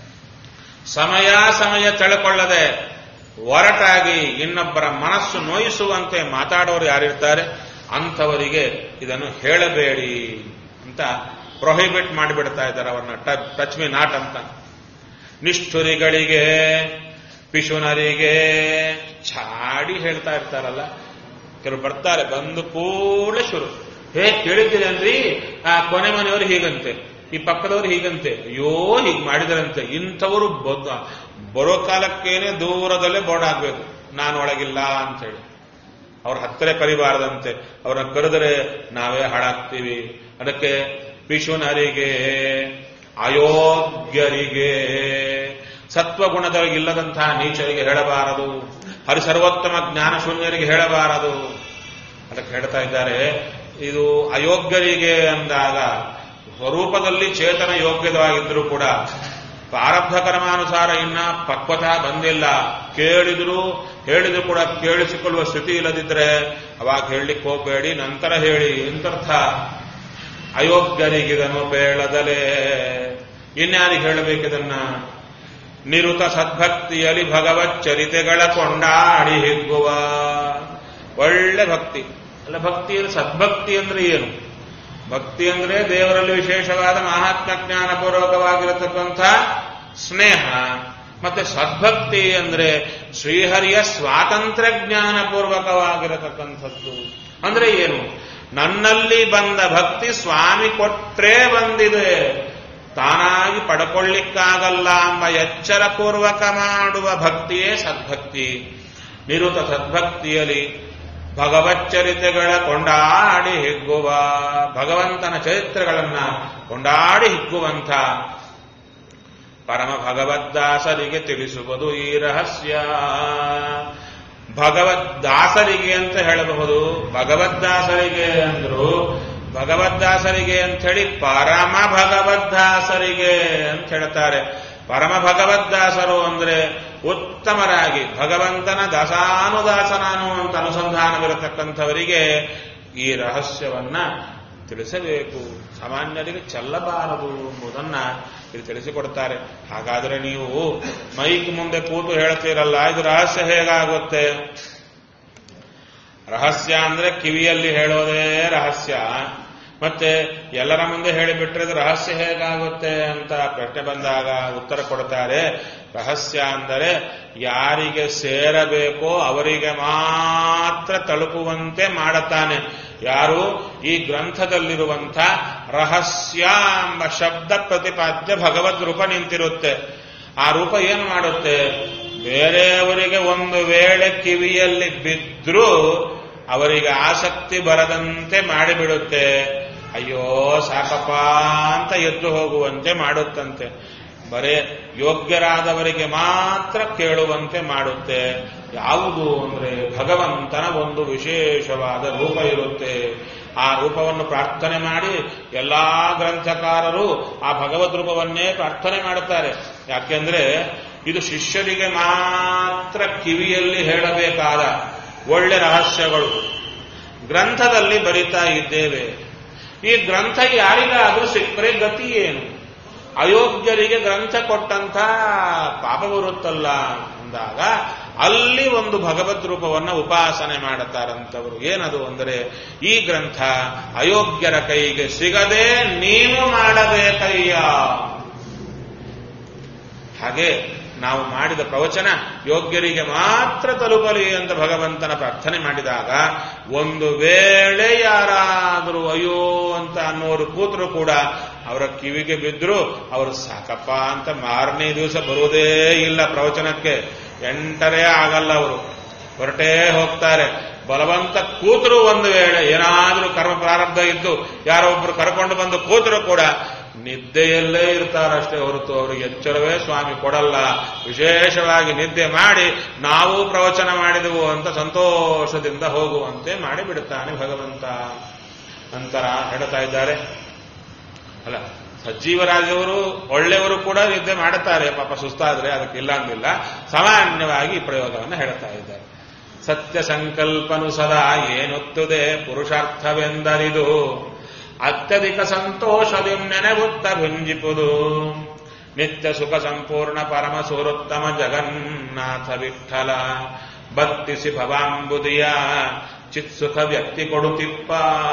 ಸಮಯ ಸಮಯ ತಳ್ಕೊಳ್ಳದೆ ಒರಟಾಗಿ ಇನ್ನೊಬ್ಬರ ಮನಸ್ಸು ನೋಯಿಸುವಂತೆ ಮಾತಾಡೋರು ಯಾರಿರ್ತಾರೆ ಅಂಥವರಿಗೆ ಇದನ್ನು ಹೇಳಬೇಡಿ ಅಂತ ಪ್ರೊಹಿಬಿಟ್ ಮಾಡಿಬಿಡ್ತಾ ಇದ್ದಾರೆ ಅವರನ್ನ ಟಚ್ ಮಿ ನಾಟ್ ಅಂತ ನಿಷ್ಠುರಿಗಳಿಗೆ ಪಿಶುನರಿಗೆ ಚಾಡಿ ಹೇಳ್ತಾ ಇರ್ತಾರಲ್ಲ ಕೆಲವು ಬರ್ತಾರೆ ಬಂದು ಕೂಡಲೇ ಶುರು ಹೇ ಕೇಳಿದ್ದೀರನ್ರಿ ಆ ಕೊನೆ ಮನೆಯವರು ಹೀಗಂತೆ ಈ ಪಕ್ಕದವರು ಹೀಗಂತೆ ಅಯ್ಯೋ ಹೀಗೆ ಮಾಡಿದರಂತೆ ಇಂಥವರು ಬರೋ ಕಾಲಕ್ಕೇನೆ ದೂರದಲ್ಲೇ ಬೋರ್ಡ್ ಹಾಕ್ಬೇಕು ನಾನು ಒಳಗಿಲ್ಲ ಅಂತೇಳಿ ಅವ್ರ ಹತ್ತಿರ ಕರಿಬಾರದಂತೆ ಅವ್ರನ್ನ ಕರೆದರೆ ನಾವೇ ಹಾಳಾಗ್ತೀವಿ ಅದಕ್ಕೆ ಪಿಶುನರಿಗೆ ಅಯೋಗ್ಯರಿಗೆ ಸತ್ವಗುಣದೊಳಗೆ ಇಲ್ಲದಂತಹ ನೀಚರಿಗೆ ಹೇಳಬಾರದು ಹರಿಸರ್ವೋತ್ತಮ ಜ್ಞಾನ ಶೂನ್ಯರಿಗೆ ಹೇಳಬಾರದು ಅದಕ್ಕೆ ಹೇಳ್ತಾ ಇದ್ದಾರೆ ಇದು ಅಯೋಗ್ಯರಿಗೆ ಅಂದಾಗ ಸ್ವರೂಪದಲ್ಲಿ ಚೇತನ ಯೋಗ್ಯವಾಗಿದ್ದರೂ ಕೂಡ ಪ್ರಾರಬ್ಧ ಕರ್ಮಾನುಸಾರ ಇನ್ನ ಪಕ್ವತಾ ಬಂದಿಲ್ಲ ಕೇಳಿದ್ರು ಹೇಳಿದ್ರು ಕೂಡ ಕೇಳಿಸಿಕೊಳ್ಳುವ ಸ್ಥಿತಿ ಇಲ್ಲದಿದ್ರೆ ಅವಾಗ ಹೇಳಲಿಕ್ಕೆ ಹೋಗಬೇಡಿ ನಂತರ ಹೇಳಿ ಎಂತರ್ಥ ಅಯೋಗ್ಯರಿಗಿದನು ಬೇಳದಲೇ ಇನ್ಯಾರಿಗೆ ಹೇಳಬೇಕಿದನ್ನ ನಿರುತ ಸದ್ಭಕ್ತಿಯಲ್ಲಿ ಭಗವತ್ ಚರಿತೆಗಳ ಕೊಂಡಾಡಿ ಹಿಗ್ಗುವ ಒಳ್ಳೆ ಭಕ್ತಿ ಅಲ್ಲ ಭಕ್ತಿ ಅಂದ್ರೆ ಸದ್ಭಕ್ತಿ ಅಂದ್ರೆ ಏನು ಭಕ್ತಿ ಅಂದ್ರೆ ದೇವರಲ್ಲಿ ವಿಶೇಷವಾದ ಮಹಾತ್ಮ ಜ್ಞಾನಪೂರ್ವಕವಾಗಿರತಕ್ಕಂಥ ಸ್ನೇಹ ಮತ್ತೆ ಸದ್ಭಕ್ತಿ ಅಂದ್ರೆ ಶ್ರೀಹರಿಯ ಸ್ವಾತಂತ್ರ್ಯ ಜ್ಞಾನಪೂರ್ವಕವಾಗಿರತಕ್ಕಂಥದ್ದು ಅಂದ್ರೆ ಏನು ನನ್ನಲ್ಲಿ ಬಂದ ಭಕ್ತಿ ಸ್ವಾಮಿ ಕೊಟ್ರೇ ಬಂದಿದೆ ತಾನಾಗಿ ಪಡ್ಕೊಳ್ಳಿಕ್ಕಾಗಲ್ಲ ಎಂಬ ಎಚ್ಚರಪೂರ್ವಕ ಮಾಡುವ ಭಕ್ತಿಯೇ ಸದ್ಭಕ್ತಿ ನಿರುತ ಸದ್ಭಕ್ತಿಯಲ್ಲಿ ಭಗವಚ್ಚರಿತೆಗಳ ಕೊಂಡಾಡಿ ಹಿಗ್ಗುವ ಭಗವಂತನ ಚರಿತ್ರೆಗಳನ್ನ ಕೊಂಡಾಡಿ ಹಿಗ್ಗುವಂಥ ಪರಮ ಭಗವದ್ದಾಸರಿಗೆ ತಿಳಿಸುವುದು ಈ ರಹಸ್ಯ ಭಗವದ್ದಾಸರಿಗೆ ಅಂತ ಹೇಳಬಹುದು ಭಗವದ್ದಾಸರಿಗೆ ಅಂದ್ರು ಭಗವದ್ದಾಸರಿಗೆ ಅಂತ ಹೇಳಿ ಪರಮ ಭಗವದ್ದಾಸರಿಗೆ ಅಂತ ಹೇಳ್ತಾರೆ ಪರಮ ಭಗವದ್ದಾಸರು ಅಂದ್ರೆ ಉತ್ತಮರಾಗಿ ಭಗವಂತನ ದಾಸಾನುದಾಸನಾನು ಅಂತ ಅನುಸಂಧಾನವಿರತಕ್ಕಂಥವರಿಗೆ ಈ ರಹಸ್ಯವನ್ನ ತಿಳಿಸಬೇಕು ಸಾಮಾನ್ಯರಿಗೆ ಚೆಲ್ಲಬಾರದು ಎಂಬುದನ್ನ ಇಲ್ಲಿ ತಿಳಿಸಿಕೊಡ್ತಾರೆ ಹಾಗಾದ್ರೆ ನೀವು ಮೈಕ್ ಮುಂದೆ ಕೂತು ಹೇಳ್ತೀರಲ್ಲ ಇದು ರಹಸ್ಯ ಹೇಗಾಗುತ್ತೆ ರಹಸ್ಯ ಅಂದ್ರೆ ಕಿವಿಯಲ್ಲಿ ಹೇಳೋದೇ ರಹಸ್ಯ ಮತ್ತೆ ಎಲ್ಲರ ಮುಂದೆ ಹೇಳಿಬಿಟ್ರೆ ಇದು ರಹಸ್ಯ ಹೇಗಾಗುತ್ತೆ ಅಂತ ಪ್ರಶ್ನೆ ಬಂದಾಗ ಉತ್ತರ ಕೊಡ್ತಾರೆ ರಹಸ್ಯ ಅಂದರೆ ಯಾರಿಗೆ ಸೇರಬೇಕೋ ಅವರಿಗೆ ಮಾತ್ರ ತಲುಪುವಂತೆ ಮಾಡುತ್ತಾನೆ ಯಾರು ಈ ಗ್ರಂಥದಲ್ಲಿರುವಂಥ ರಹಸ್ಯ ಎಂಬ ಶಬ್ದ ಪ್ರತಿಪಾದ್ಯ ಭಗವದ್ ರೂಪ ನಿಂತಿರುತ್ತೆ ಆ ರೂಪ ಏನು ಮಾಡುತ್ತೆ ಬೇರೆಯವರಿಗೆ ಒಂದು ವೇಳೆ ಕಿವಿಯಲ್ಲಿ ಬಿದ್ರೂ ಅವರಿಗೆ ಆಸಕ್ತಿ ಬರದಂತೆ ಮಾಡಿಬಿಡುತ್ತೆ ಅಯ್ಯೋ ಸಾಕಪ್ಪ ಅಂತ ಎದ್ದು ಹೋಗುವಂತೆ ಮಾಡುತ್ತಂತೆ ಬರೇ ಯೋಗ್ಯರಾದವರಿಗೆ ಮಾತ್ರ ಕೇಳುವಂತೆ ಮಾಡುತ್ತೆ ಯಾವುದು ಅಂದ್ರೆ ಭಗವಂತನ ಒಂದು ವಿಶೇಷವಾದ ರೂಪ ಇರುತ್ತೆ ಆ ರೂಪವನ್ನು ಪ್ರಾರ್ಥನೆ ಮಾಡಿ ಎಲ್ಲಾ ಗ್ರಂಥಕಾರರು ಆ ಭಗವದ್ ರೂಪವನ್ನೇ ಪ್ರಾರ್ಥನೆ ಮಾಡುತ್ತಾರೆ ಯಾಕೆಂದ್ರೆ ಇದು ಶಿಷ್ಯರಿಗೆ ಮಾತ್ರ ಕಿವಿಯಲ್ಲಿ ಹೇಳಬೇಕಾದ ಒಳ್ಳೆ ರಹಸ್ಯಗಳು ಗ್ರಂಥದಲ್ಲಿ ಬರಿತಾ ಇದ್ದೇವೆ ಈ ಗ್ರಂಥ ಯಾರಿಗಾದ್ರೂ ಸಿಕ್ಕರೆ ಗತಿ ಏನು ಅಯೋಗ್ಯರಿಗೆ ಗ್ರಂಥ ಕೊಟ್ಟಂತ ಪಾಪ ಬರುತ್ತಲ್ಲ ಅಂದಾಗ ಅಲ್ಲಿ ಒಂದು ಭಗವದ್ ರೂಪವನ್ನ ಉಪಾಸನೆ ಮಾಡುತ್ತಾರಂತವರು ಏನದು ಅಂದರೆ ಈ ಗ್ರಂಥ ಅಯೋಗ್ಯರ ಕೈಗೆ ಸಿಗದೆ ನೀನು ಮಾಡಬೇಕಯ್ಯ ಹಾಗೆ ನಾವು ಮಾಡಿದ ಪ್ರವಚನ ಯೋಗ್ಯರಿಗೆ ಮಾತ್ರ ತಲುಪಲಿ ಅಂತ ಭಗವಂತನ ಪ್ರಾರ್ಥನೆ ಮಾಡಿದಾಗ ಒಂದು ವೇಳೆ ಯಾರಾದರೂ ಅಯ್ಯೋ ಅಂತ ಅನ್ನೋರು ಕೂತರು ಕೂಡ ಅವರ ಕಿವಿಗೆ ಬಿದ್ದರೂ ಅವರು ಸಾಕಪ್ಪ ಅಂತ ಮಾರನೇ ದಿವಸ ಬರುವುದೇ ಇಲ್ಲ ಪ್ರವಚನಕ್ಕೆ ಎಂಟರೇ ಆಗಲ್ಲ ಅವರು ಹೊರಟೇ ಹೋಗ್ತಾರೆ ಬಲವಂತ ಕೂತರು ಒಂದು ವೇಳೆ ಏನಾದರೂ ಕರ್ಮ ಪ್ರಾರಬ್ಧ ಇದ್ದು ಯಾರೋ ಒಬ್ರು ಕರ್ಕೊಂಡು ಬಂದು ಕೂತರು ಕೂಡ ನಿದ್ದೆಯಲ್ಲೇ ಇರ್ತಾರಷ್ಟೇ ಹೊರತು ಅವರಿಗೆ ಎಚ್ಚರವೇ ಸ್ವಾಮಿ ಕೊಡಲ್ಲ ವಿಶೇಷವಾಗಿ ನಿದ್ದೆ ಮಾಡಿ ನಾವು ಪ್ರವಚನ ಮಾಡಿದೆವು ಅಂತ ಸಂತೋಷದಿಂದ ಹೋಗುವಂತೆ ಮಾಡಿಬಿಡುತ್ತಾನೆ ಭಗವಂತ ನಂತರ ಹೇಳ್ತಾ ಇದ್ದಾರೆ ಅಲ್ಲ ಸಜ್ಜೀವರಾಜವರು ಒಳ್ಳೆಯವರು ಕೂಡ ನಿದ್ದೆ ಮಾಡುತ್ತಾರೆ ಪಾಪ ಸುಸ್ತಾದ್ರೆ ಅದಕ್ಕೆ ಇಲ್ಲ ಅಂದಿಲ್ಲ ಸಾಮಾನ್ಯವಾಗಿ ಈ ಪ್ರಯೋಗವನ್ನು ಹೇಳ್ತಾ ಇದ್ದಾರೆ ಸತ್ಯ ಸಂಕಲ್ಪನು ಸದಾ ಏನೊತ್ತದೆ ಪುರುಷಾರ್ಥವೆಂದರಿದು ಅತ್ಯಧಿಕ ಸಂತೋಷದಿ ನೆನೆಗುತ್ತ ಭುಂಜಿಪುದು ನಿತ್ಯ ಸುಖ ಸಂಪೂರ್ಣ ಪರಮ ಸುಹೃತ್ತಮ ಜಗನ್ನಾಥ ವಿಠಲ ಭಕ್ತಿಸಿ ಭವಾಂಬುದಿಯ ಚಿತ್ಸುಖ ವ್ಯಕ್ತಿ ಕೊಡುತ್ತಿಪ್ಪ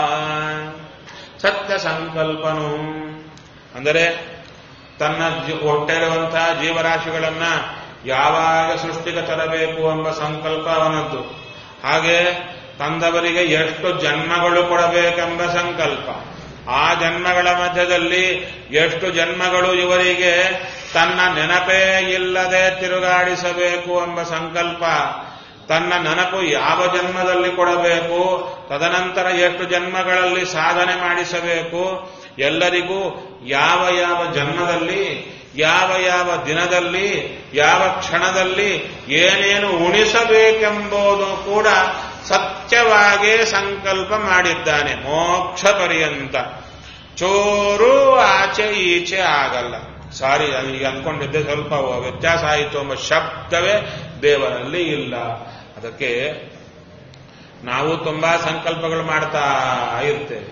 ಸತ್ಯ ಸಂಕಲ್ಪನು ಅಂದರೆ ತನ್ನ ಜಿ- ಹೊಟ್ಟೆರುವಂತಹ ಜೀವರಾಶಿಗಳನ್ನ ಯಾವಾಗ ಸೃಷ್ಟಿಗೆ ತರಬೇಕು ಎಂಬ ಸಂಕಲ್ಪ ಅವನದ್ದು ಹಾಗೆ ತಂದವರಿಗೆ ಎಷ್ಟು ಜನ್ಮಗಳು ಕೊಡಬೇಕೆಂಬ ಸಂಕಲ್ಪ ಆ ಜನ್ಮಗಳ ಮಧ್ಯದಲ್ಲಿ ಎಷ್ಟು ಜನ್ಮಗಳು ಇವರಿಗೆ ತನ್ನ ನೆನಪೇ ಇಲ್ಲದೆ ತಿರುಗಾಡಿಸಬೇಕು ಎಂಬ ಸಂಕಲ್ಪ ತನ್ನ ನೆನಪು ಯಾವ ಜನ್ಮದಲ್ಲಿ ಕೊಡಬೇಕು ತದನಂತರ ಎಷ್ಟು ಜನ್ಮಗಳಲ್ಲಿ ಸಾಧನೆ ಮಾಡಿಸಬೇಕು ಎಲ್ಲರಿಗೂ ಯಾವ ಯಾವ ಜನ್ಮದಲ್ಲಿ ಯಾವ ಯಾವ ದಿನದಲ್ಲಿ ಯಾವ ಕ್ಷಣದಲ್ಲಿ ಏನೇನು ಉಣಿಸಬೇಕೆಂಬುದು ಕೂಡ ಸತ್ಯವಾಗೇ ಸಂಕಲ್ಪ ಮಾಡಿದ್ದಾನೆ ಮೋಕ್ಷ ಪರ್ಯಂತ ಚೋರು ಆಚೆ ಈಚೆ ಆಗಲ್ಲ ಸಾರಿ ಈಗ ಅಂದ್ಕೊಂಡಿದ್ದೆ ಸ್ವಲ್ಪ ವ್ಯತ್ಯಾಸ ಆಯಿತು ಎಂಬ ಶಬ್ದವೇ ದೇವರಲ್ಲಿ ಇಲ್ಲ ಅದಕ್ಕೆ ನಾವು ತುಂಬಾ ಸಂಕಲ್ಪಗಳು ಮಾಡ್ತಾ ಇರ್ತೇವೆ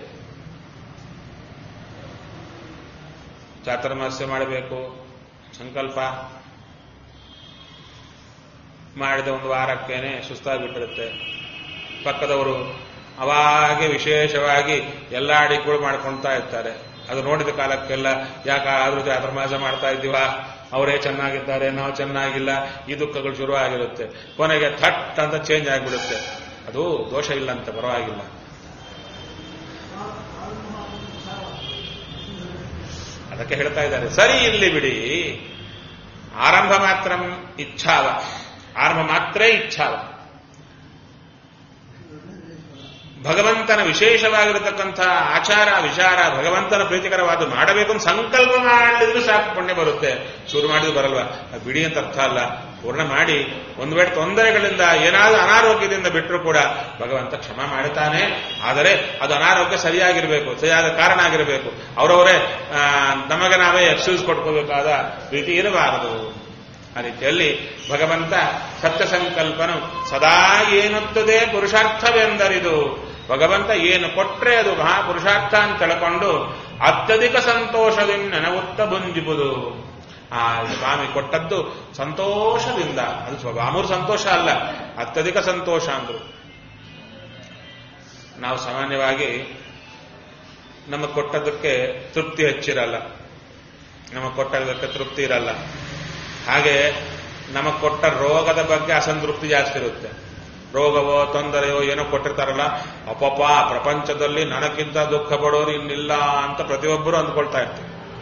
ಚಾತುರ್ಮಾಸ್ಯ ಮಾಡಬೇಕು ಸಂಕಲ್ಪ ಮಾಡಿದ ಒಂದು ವಾರಕ್ಕೇನೆ ಸುಸ್ತಾಗ್ಬಿಟ್ಟಿರುತ್ತೆ ಪಕ್ಕದವರು ಅವಾಗೆ ವಿಶೇಷವಾಗಿ ಎಲ್ಲ ಅಡಿಗೆಗಳು ಮಾಡ್ಕೊಳ್ತಾ ಇರ್ತಾರೆ ಅದು ನೋಡಿದ ಕಾಲಕ್ಕೆಲ್ಲ ಯಾಕಾದ್ರೂ ಚಾತುರ್ಮಾಸ ಮಾಡ್ತಾ ಇದ್ದೀವ ಅವರೇ ಚೆನ್ನಾಗಿದ್ದಾರೆ ನಾವು ಚೆನ್ನಾಗಿಲ್ಲ ಈ ದುಃಖಗಳು ಶುರು ಆಗಿರುತ್ತೆ ಕೊನೆಗೆ ಥಟ್ ಅಂತ ಚೇಂಜ್ ಆಗಿಬಿಡುತ್ತೆ ಅದು ದೋಷ ಇಲ್ಲ ಅಂತ ಪರವಾಗಿಲ್ಲ ಅದಕ್ಕೆ ಹೇಳ್ತಾ ಇದ್ದಾರೆ ಸರಿ ಇಲ್ಲಿ ಬಿಡಿ ಆರಂಭ ಮಾತ್ರ ಇಚ್ಛಾವ ಆರಂಭ ಮಾತ್ರ ಇಚ್ಛಾವ ಭಗವಂತನ ವಿಶೇಷವಾಗಿರತಕ್ಕಂಥ ಆಚಾರ ವಿಚಾರ ಭಗವಂತನ ಪ್ರೀತಿಕರವಾದ ಮಾಡಬೇಕು ಅಂತ ಸಂಕಲ್ಪ ಮಾಡಿದ್ರು ಸಾಕು ಪುಣ್ಯ ಬರುತ್ತೆ ಶುರು ಮಾಡಿದ್ರು ಬರಲ್ವಾ ಅದು ಬಿಡಿ ಅಂತ ಅರ್ಥ ಅಲ್ಲ ಪೂರ್ಣ ಮಾಡಿ ಒಂದು ವೇಳೆ ತೊಂದರೆಗಳಿಂದ ಏನಾದರೂ ಅನಾರೋಗ್ಯದಿಂದ ಬಿಟ್ಟರು ಕೂಡ ಭಗವಂತ ಕ್ಷಮ ಮಾಡುತ್ತಾನೆ ಆದರೆ ಅದು ಅನಾರೋಗ್ಯ ಸರಿಯಾಗಿರಬೇಕು ಸರಿಯಾದ ಕಾರಣ ಆಗಿರಬೇಕು ಅವರವರೇ ಆ, ನಮಗೆ ನಾವೇ ಎಕ್ಸ್ಕ್ಯೂಸ್ ಕೊಟ್ಕೋಬೇಕಾದ ರೀತಿ ಇರಬಾರದು ಆ ರೀತಿಯಲ್ಲಿ ಭಗವಂತ ಸತ್ಯ ಸಂಕಲ್ಪನು ಸದಾ ಏನುತ್ತದೆ ಪುರುಷಾರ್ಥವೆಂದರಿದು ಭಗವಂತ ಏನು ಕೊಟ್ರೆ ಅದು ಮಹಾಪುರುಷಾರ್ಥ ಅಂತ ತಿಳ್ಕೊಂಡು ಅತ್ಯಧಿಕ ಸಂತೋಷದಿಂದ ನೆನವುತ್ತ ಬಂಜಿಬುದು ಆ ಸ್ವಾಮಿ ಕೊಟ್ಟದ್ದು ಸಂತೋಷದಿಂದ ಅದು ಸ್ವಾಮೂರು ಸಂತೋಷ ಅಲ್ಲ ಅತ್ಯಧಿಕ ಸಂತೋಷ ಅಂದ್ರು ನಾವು ಸಾಮಾನ್ಯವಾಗಿ ನಮಗೆ ಕೊಟ್ಟದಕ್ಕೆ ತೃಪ್ತಿ ಹೆಚ್ಚಿರಲ್ಲ ನಮಗೆ ಕೊಟ್ಟದಕ್ಕೆ ತೃಪ್ತಿ ಇರಲ್ಲ ಹಾಗೆ ನಮಗೆ ಕೊಟ್ಟ ರೋಗದ ಬಗ್ಗೆ ಅಸಂತೃಪ್ತಿ ಜಾಸ್ತಿ ಇರುತ್ತೆ ರೋಗವೋ ತೊಂದರೆಯೋ ಏನೋ ಕೊಟ್ಟಿರ್ತಾರಲ್ಲ ಅಪ್ಪಪ್ಪ ಪ್ರಪಂಚದಲ್ಲಿ ನನಕ್ಕಿಂತ ದುಃಖ ಪಡೋರು ಇನ್ನಿಲ್ಲ ಅಂತ ಪ್ರತಿಯೊಬ್ಬರು ಅಂದ್ಕೊಳ್ತಾ ಇರ್ತೀವಿ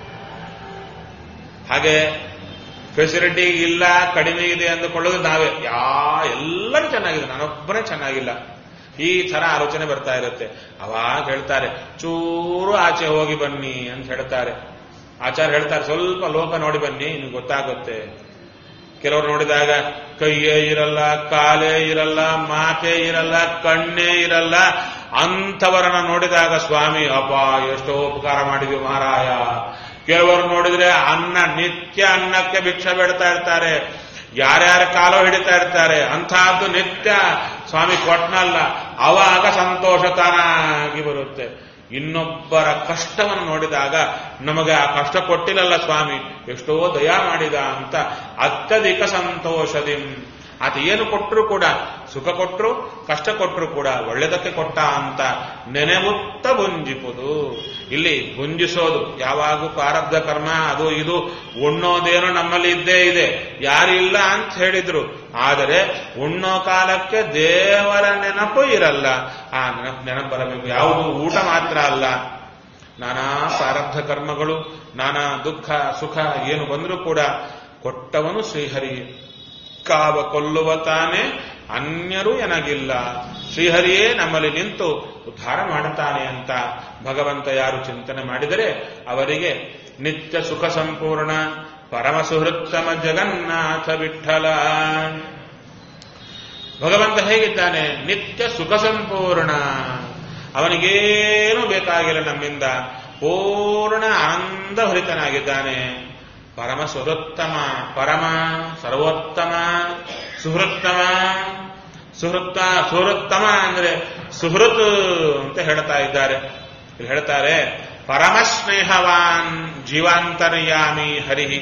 ಹಾಗೆ ಫೆಸಿಲಿಟಿ ಇಲ್ಲ ಕಡಿಮೆ ಇದೆ ಅಂದುಕೊಳ್ಳೋದು ನಾವೇ ಯಾ ಎಲ್ಲರೂ ಚೆನ್ನಾಗಿದೆ ನಾನೊಬ್ಬನೇ ಚೆನ್ನಾಗಿಲ್ಲ ಈ ತರ ಆಲೋಚನೆ ಬರ್ತಾ ಇರುತ್ತೆ ಅವಾಗ ಹೇಳ್ತಾರೆ ಚೂರು ಆಚೆ ಹೋಗಿ ಬನ್ನಿ ಅಂತ ಹೇಳ್ತಾರೆ ಆಚಾರ್ಯ ಹೇಳ್ತಾರೆ ಸ್ವಲ್ಪ ಲೋಕ ನೋಡಿ ಬನ್ನಿ ನಿಮ್ಗೆ ಗೊತ್ತಾಗುತ್ತೆ ಕೆಲವರು ನೋಡಿದಾಗ ಕೈಯೇ ಇರಲ್ಲ ಕಾಲೇ ಇರಲ್ಲ ಮಾತೇ ಇರಲ್ಲ ಕಣ್ಣೇ ಇರಲ್ಲ ಅಂಥವರನ್ನ ನೋಡಿದಾಗ ಸ್ವಾಮಿ ಅಪ್ಪ ಎಷ್ಟೋ ಉಪಕಾರ ಮಾಡಿದ್ವಿ ಮಹಾರಾಯ ಕೆಲವರು ನೋಡಿದ್ರೆ ಅನ್ನ ನಿತ್ಯ ಅನ್ನಕ್ಕೆ ಭಿಕ್ಷೆ ಬೇಡ್ತಾ ಇರ್ತಾರೆ ಯಾರ್ಯಾರ ಕಾಲೋ ಹಿಡಿತಾ ಇರ್ತಾರೆ ಅಂತಹದ್ದು ನಿತ್ಯ ಸ್ವಾಮಿ ಕೊಟ್ನಲ್ಲ ಅವಾಗ ಸಂತೋಷ ತಾನಾಗಿ ಬರುತ್ತೆ ಇನ್ನೊಬ್ಬರ ಕಷ್ಟವನ್ನು ನೋಡಿದಾಗ ನಮಗೆ ಆ ಕಷ್ಟ ಕೊಟ್ಟಿಲ್ಲಲ್ಲ ಸ್ವಾಮಿ ಎಷ್ಟೋ ದಯಾ ಮಾಡಿದ ಅಂತ ಅತ್ಯಧಿಕ ಸಂತೋಷದಿ ಆತ ಏನು ಕೊಟ್ಟರು ಕೂಡ ಸುಖ ಕೊಟ್ಟರು ಕಷ್ಟ ಕೊಟ್ಟರು ಕೂಡ ಒಳ್ಳೆದಕ್ಕೆ ಕೊಟ್ಟ ಅಂತ ನೆನೆಮುತ್ತ ಗುಂಜಿಪುದು ಇಲ್ಲಿ ಗುಂಜಿಸೋದು ಯಾವಾಗೂ ಪ್ರಾರಬ್ಧ ಕರ್ಮ ಅದು ಇದು ಉಣ್ಣೋದೇನೋ ನಮ್ಮಲ್ಲಿ ಇದ್ದೇ ಇದೆ ಯಾರಿಲ್ಲ ಅಂತ ಹೇಳಿದ್ರು ಆದರೆ ಉಣ್ಣೋ ಕಾಲಕ್ಕೆ ದೇವರ ನೆನಪು ಇರಲ್ಲ ಆ ನೆನಪು ನೆನಪು ಬರಬೇಕು ಯಾವುದು ಊಟ ಮಾತ್ರ ಅಲ್ಲ ನಾನಾ ಪ್ರಾರಬ್ಧ ಕರ್ಮಗಳು ನಾನಾ ದುಃಖ ಸುಖ ಏನು ಬಂದರೂ ಕೂಡ ಕೊಟ್ಟವನು ಶ್ರೀಹರಿ ಕಾವ ಕೊಲ್ಲುವ ತಾನೆ ಅನ್ಯರು ಎನಗಿಲ್ಲ ಶ್ರೀಹರಿಯೇ ನಮ್ಮಲ್ಲಿ ನಿಂತು ಉದ್ಧಾರ ಮಾಡುತ್ತಾನೆ ಅಂತ ಭಗವಂತ ಯಾರು ಚಿಂತನೆ ಮಾಡಿದರೆ ಅವರಿಗೆ ನಿತ್ಯ ಸುಖ ಸಂಪೂರ್ಣ ಪರಮ ಸುಹೃತ್ತಮ ಜಗನ್ನಾಥ ವಿಠಲ ಭಗವಂತ ಹೇಗಿದ್ದಾನೆ ನಿತ್ಯ ಸುಖ ಸಂಪೂರ್ಣ ಅವನಿಗೇನು ಬೇಕಾಗಿಲ್ಲ ನಮ್ಮಿಂದ ಪೂರ್ಣ ಆನಂದಭರಿತನಾಗಿದ್ದಾನೆ ಪರಮ ಸುಹೃತ್ತಮ ಪರಮ ಸರ್ವೋತ್ತಮ ಸುಹೃತ್ತಮ ಸುಹೃತ್ತ ಸುಹೃತ್ತಮ ಅಂದ್ರೆ ಸುಹೃತ್ ಅಂತ ಹೇಳ್ತಾ ಇದ್ದಾರೆ ಇಲ್ಲಿ ಹೇಳ್ತಾರೆ ಪರಮ ಸ್ನೇಹವಾನ್ ಜೀವಾಂತರ್ಯಾಮಿ ಹರಿಹಿ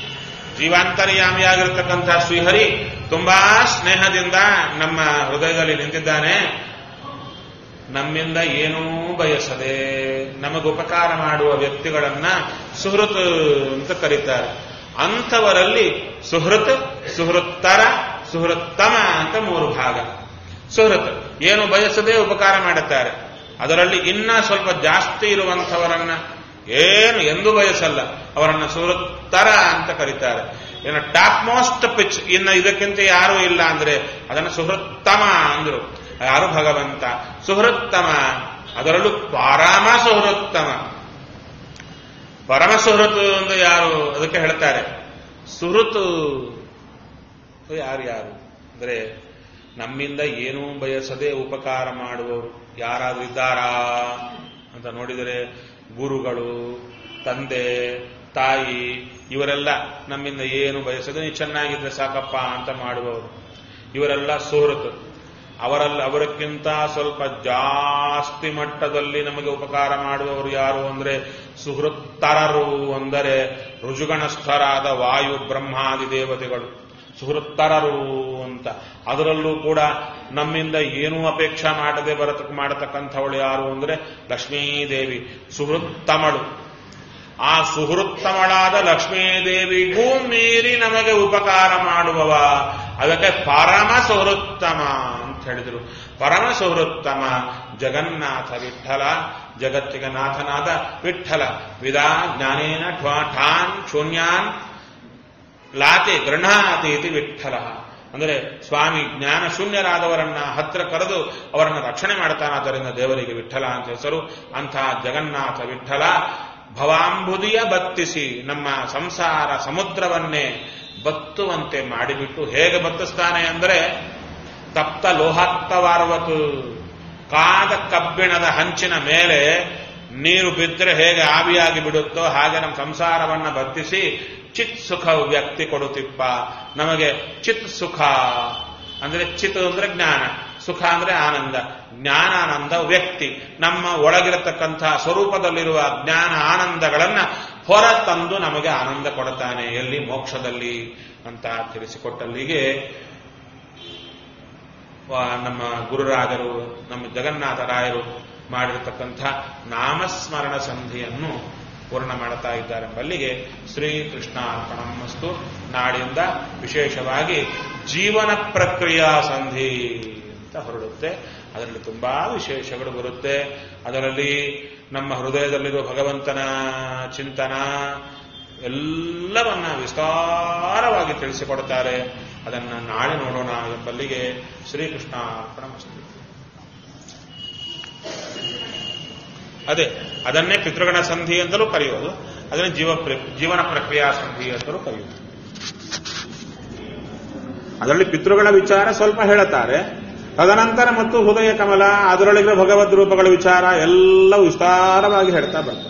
ಜೀವಾಂತರ್ಯಾಮಿಯಾಗಿರ್ತಕ್ಕಂಥ ಶ್ರೀಹರಿ ತುಂಬಾ ಸ್ನೇಹದಿಂದ ನಮ್ಮ ಹೃದಯದಲ್ಲಿ ನಿಂತಿದ್ದಾನೆ ನಮ್ಮಿಂದ ಏನೂ ಬಯಸದೆ ನಮಗೆ ಉಪಕಾರ ಮಾಡುವ ವ್ಯಕ್ತಿಗಳನ್ನ ಸುಹೃತ್ ಅಂತ ಕರೀತಾರೆ ಅಂಥವರಲ್ಲಿ ಸುಹೃತ್ ಸುಹೃತ್ತರ ಸುಹೃತ್ತಮ ಅಂತ ಮೂರು ಭಾಗ ಸುಹೃತ್ ಏನು ಬಯಸದೆ ಉಪಕಾರ ಮಾಡುತ್ತಾರೆ ಅದರಲ್ಲಿ ಇನ್ನ ಸ್ವಲ್ಪ ಜಾಸ್ತಿ ಇರುವಂಥವರನ್ನ ಏನು ಎಂದು ಬಯಸಲ್ಲ ಅವರನ್ನ ಸುಹೃತ್ತರ ಅಂತ ಕರೀತಾರೆ ಇನ್ನು ಟಾಪ್ ಮೋಸ್ಟ್ ಪಿಚ್ ಇನ್ನು ಇದಕ್ಕಿಂತ ಯಾರೂ ಇಲ್ಲ ಅಂದ್ರೆ ಅದನ್ನು ಸುಹೃತ್ತಮ ಅಂದ್ರು ಯಾರು ಭಗವಂತ ಸುಹೃತ್ತಮ ಅದರಲ್ಲೂ ಪರಮ ಸುಹೃತ್ತಮ ಪರಮ ಸುಹೃತ್ ಅಂದ್ರೆ ಯಾರು ಅದಕ್ಕೆ ಹೇಳ್ತಾರೆ ಸುಹೃತು ಯಾರು ಯಾರು ಅಂದ್ರೆ ನಮ್ಮಿಂದ ಏನೂ ಬಯಸದೆ ಉಪಕಾರ ಮಾಡುವವರು ಯಾರಾದ್ರೂ ಇದ್ದಾರಾ ಅಂತ ನೋಡಿದರೆ ಗುರುಗಳು ತಂದೆ ತಾಯಿ ಇವರೆಲ್ಲ ನಮ್ಮಿಂದ ಏನು ಬಯಸದೆ ನೀ ಚೆನ್ನಾಗಿದ್ರೆ ಸಾಕಪ್ಪ ಅಂತ ಮಾಡುವವರು ಇವರೆಲ್ಲ ಸುಹೃತ್ ಅವರಲ್ಲಿ ಅವರಕ್ಕಿಂತ ಸ್ವಲ್ಪ ಜಾಸ್ತಿ ಮಟ್ಟದಲ್ಲಿ ನಮಗೆ ಉಪಕಾರ ಮಾಡುವವರು ಯಾರು ಅಂದ್ರೆ ಸುಹೃತ್ತರರು ಅಂದರೆ ಋಜುಗಣಸ್ಥರಾದ ವಾಯು ಬ್ರಹ್ಮಾದಿ ದೇವತೆಗಳು ಸುಹೃತ್ತರರು ಅಂತ ಅದರಲ್ಲೂ ಕೂಡ ನಮ್ಮಿಂದ ಏನೂ ಅಪೇಕ್ಷೆ ಮಾಡದೆ ಬರತ ಮಾಡತಕ್ಕಂಥವಳು ಯಾರು ಅಂದ್ರೆ ಲಕ್ಷ್ಮೀದೇವಿ ಸುಹೃತ್ತಮಳು ಆ ಸುಹೃತ್ತಮಳಾದ ಲಕ್ಷ್ಮೀದೇವಿಗೂ ಮೀರಿ ನಮಗೆ ಉಪಕಾರ ಮಾಡುವವ ಅದಕ್ಕೆ ಪರಮ ಸುಹೃತ್ತಮ ಅಂತ ಹೇಳಿದರು ಪರಮ ಸುಹೃತ್ತಮ ಜಗನ್ನಾಥ ವಿಠಲ ಜಗತ್ತಿಗೆ ನಾಥನಾದ ವಿಠಲ ವಿದಾ ಜ್ಞಾನೇನ ಠ್ವಾ ಠಾನ್ ಶೂನ್ಯಾನ್ ಲಾತಿ ಗೃಹಾತಿ ಇತಿ ವಿಠಲ ಅಂದರೆ ಸ್ವಾಮಿ ಜ್ಞಾನ ಶೂನ್ಯರಾದವರನ್ನ ಹತ್ರ ಕರೆದು ಅವರನ್ನ ರಕ್ಷಣೆ ಮಾಡ್ತಾನಾದ್ದರಿಂದ ದೇವರಿಗೆ ವಿಠಲ ಅಂತ ಹೆಸರು ಅಂಥ ಜಗನ್ನಾಥ ವಿಠಲ ಭವಾಂಬುದಿಯ ಬತ್ತಿಸಿ ನಮ್ಮ ಸಂಸಾರ ಸಮುದ್ರವನ್ನೇ ಬತ್ತುವಂತೆ ಮಾಡಿಬಿಟ್ಟು ಹೇಗೆ ಬತ್ತಿಸ್ತಾನೆ ಅಂದರೆ ತಪ್ತ ಲೋಹಾಕ್ತವಾರ್ವತು ಕಾದ ಕಬ್ಬಿಣದ ಹಂಚಿನ ಮೇಲೆ ನೀರು ಬಿದ್ದರೆ ಹೇಗೆ ಆವಿಯಾಗಿ ಬಿಡುತ್ತೋ ಹಾಗೆ ನಮ್ಮ ಸಂಸಾರವನ್ನ ಬತ್ತಿಸಿ ಚಿತ್ ಸುಖ ವ್ಯಕ್ತಿ ಕೊಡುತ್ತಿಪ್ಪ ನಮಗೆ ಚಿತ್ ಸುಖ ಅಂದ್ರೆ ಚಿತ್ ಅಂದ್ರೆ ಜ್ಞಾನ ಸುಖ ಅಂದ್ರೆ ಆನಂದ ಜ್ಞಾನಾನಂದ ವ್ಯಕ್ತಿ ನಮ್ಮ ಒಳಗಿರತಕ್ಕಂತಹ ಸ್ವರೂಪದಲ್ಲಿರುವ ಜ್ಞಾನ ಆನಂದಗಳನ್ನ ಹೊರ ತಂದು ನಮಗೆ ಆನಂದ ಕೊಡುತ್ತಾನೆ ಎಲ್ಲಿ ಮೋಕ್ಷದಲ್ಲಿ ಅಂತ ತಿಳಿಸಿಕೊಟ್ಟಲ್ಲಿಗೆ ನಮ್ಮ ಗುರುರಾಜರು ನಮ್ಮ ಜಗನ್ನಾಥರಾಯರು ಮಾಡಿರತಕ್ಕಂಥ ನಾಮಸ್ಮರಣ ಸಂಧಿಯನ್ನು ಪೂರ್ಣ ಮಾಡ್ತಾ ಇದ್ದಾರೆ ಎಂಬಲ್ಲಿಗೆ ಶ್ರೀಕೃಷ್ಣ ಅರ್ಪಣಮಸ್ತು ನಾಡಿಂದ ವಿಶೇಷವಾಗಿ ಜೀವನ ಪ್ರಕ್ರಿಯಾ ಸಂಧಿ ಅಂತ ಹೊರಡುತ್ತೆ ಅದರಲ್ಲಿ ತುಂಬಾ ವಿಶೇಷಗಳು ಬರುತ್ತೆ ಅದರಲ್ಲಿ ನಮ್ಮ ಹೃದಯದಲ್ಲಿರುವ ಭಗವಂತನ ಚಿಂತನ ಎಲ್ಲವನ್ನ ವಿಸ್ತಾರವಾಗಿ ತಿಳಿಸಿಕೊಡ್ತಾರೆ ಅದನ್ನ ನಾಳೆ ನೋಡೋಣ ಎಂಬಲ್ಲಿಗೆ ಶ್ರೀಕೃಷ್ಣ ಅರ್ಪಣಮಸ್ತು ಅದೇ ಅದನ್ನೇ ಪಿತೃಗಣ ಸಂಧಿ ಅಂತಲೂ ಕರೆಯೋದು ಅದನ್ನೇ ಜೀವ ಜೀವನ ಪ್ರಕ್ರಿಯಾ ಸಂಧಿ ಅಂತಲೂ ಕರೆಯೋದು ಅದರಲ್ಲಿ ಪಿತೃಗಳ ವಿಚಾರ ಸ್ವಲ್ಪ ಹೇಳುತ್ತಾರೆ ತದನಂತರ ಮತ್ತು ಹೃದಯ ಕಮಲ ಅದರೊಳಗೆ ಭಗವದ್ ರೂಪಗಳ ವಿಚಾರ ಎಲ್ಲವೂ ವಿಸ್ತಾರವಾಗಿ ಹೇಳ್ತಾ ಬರ್ತಾರೆ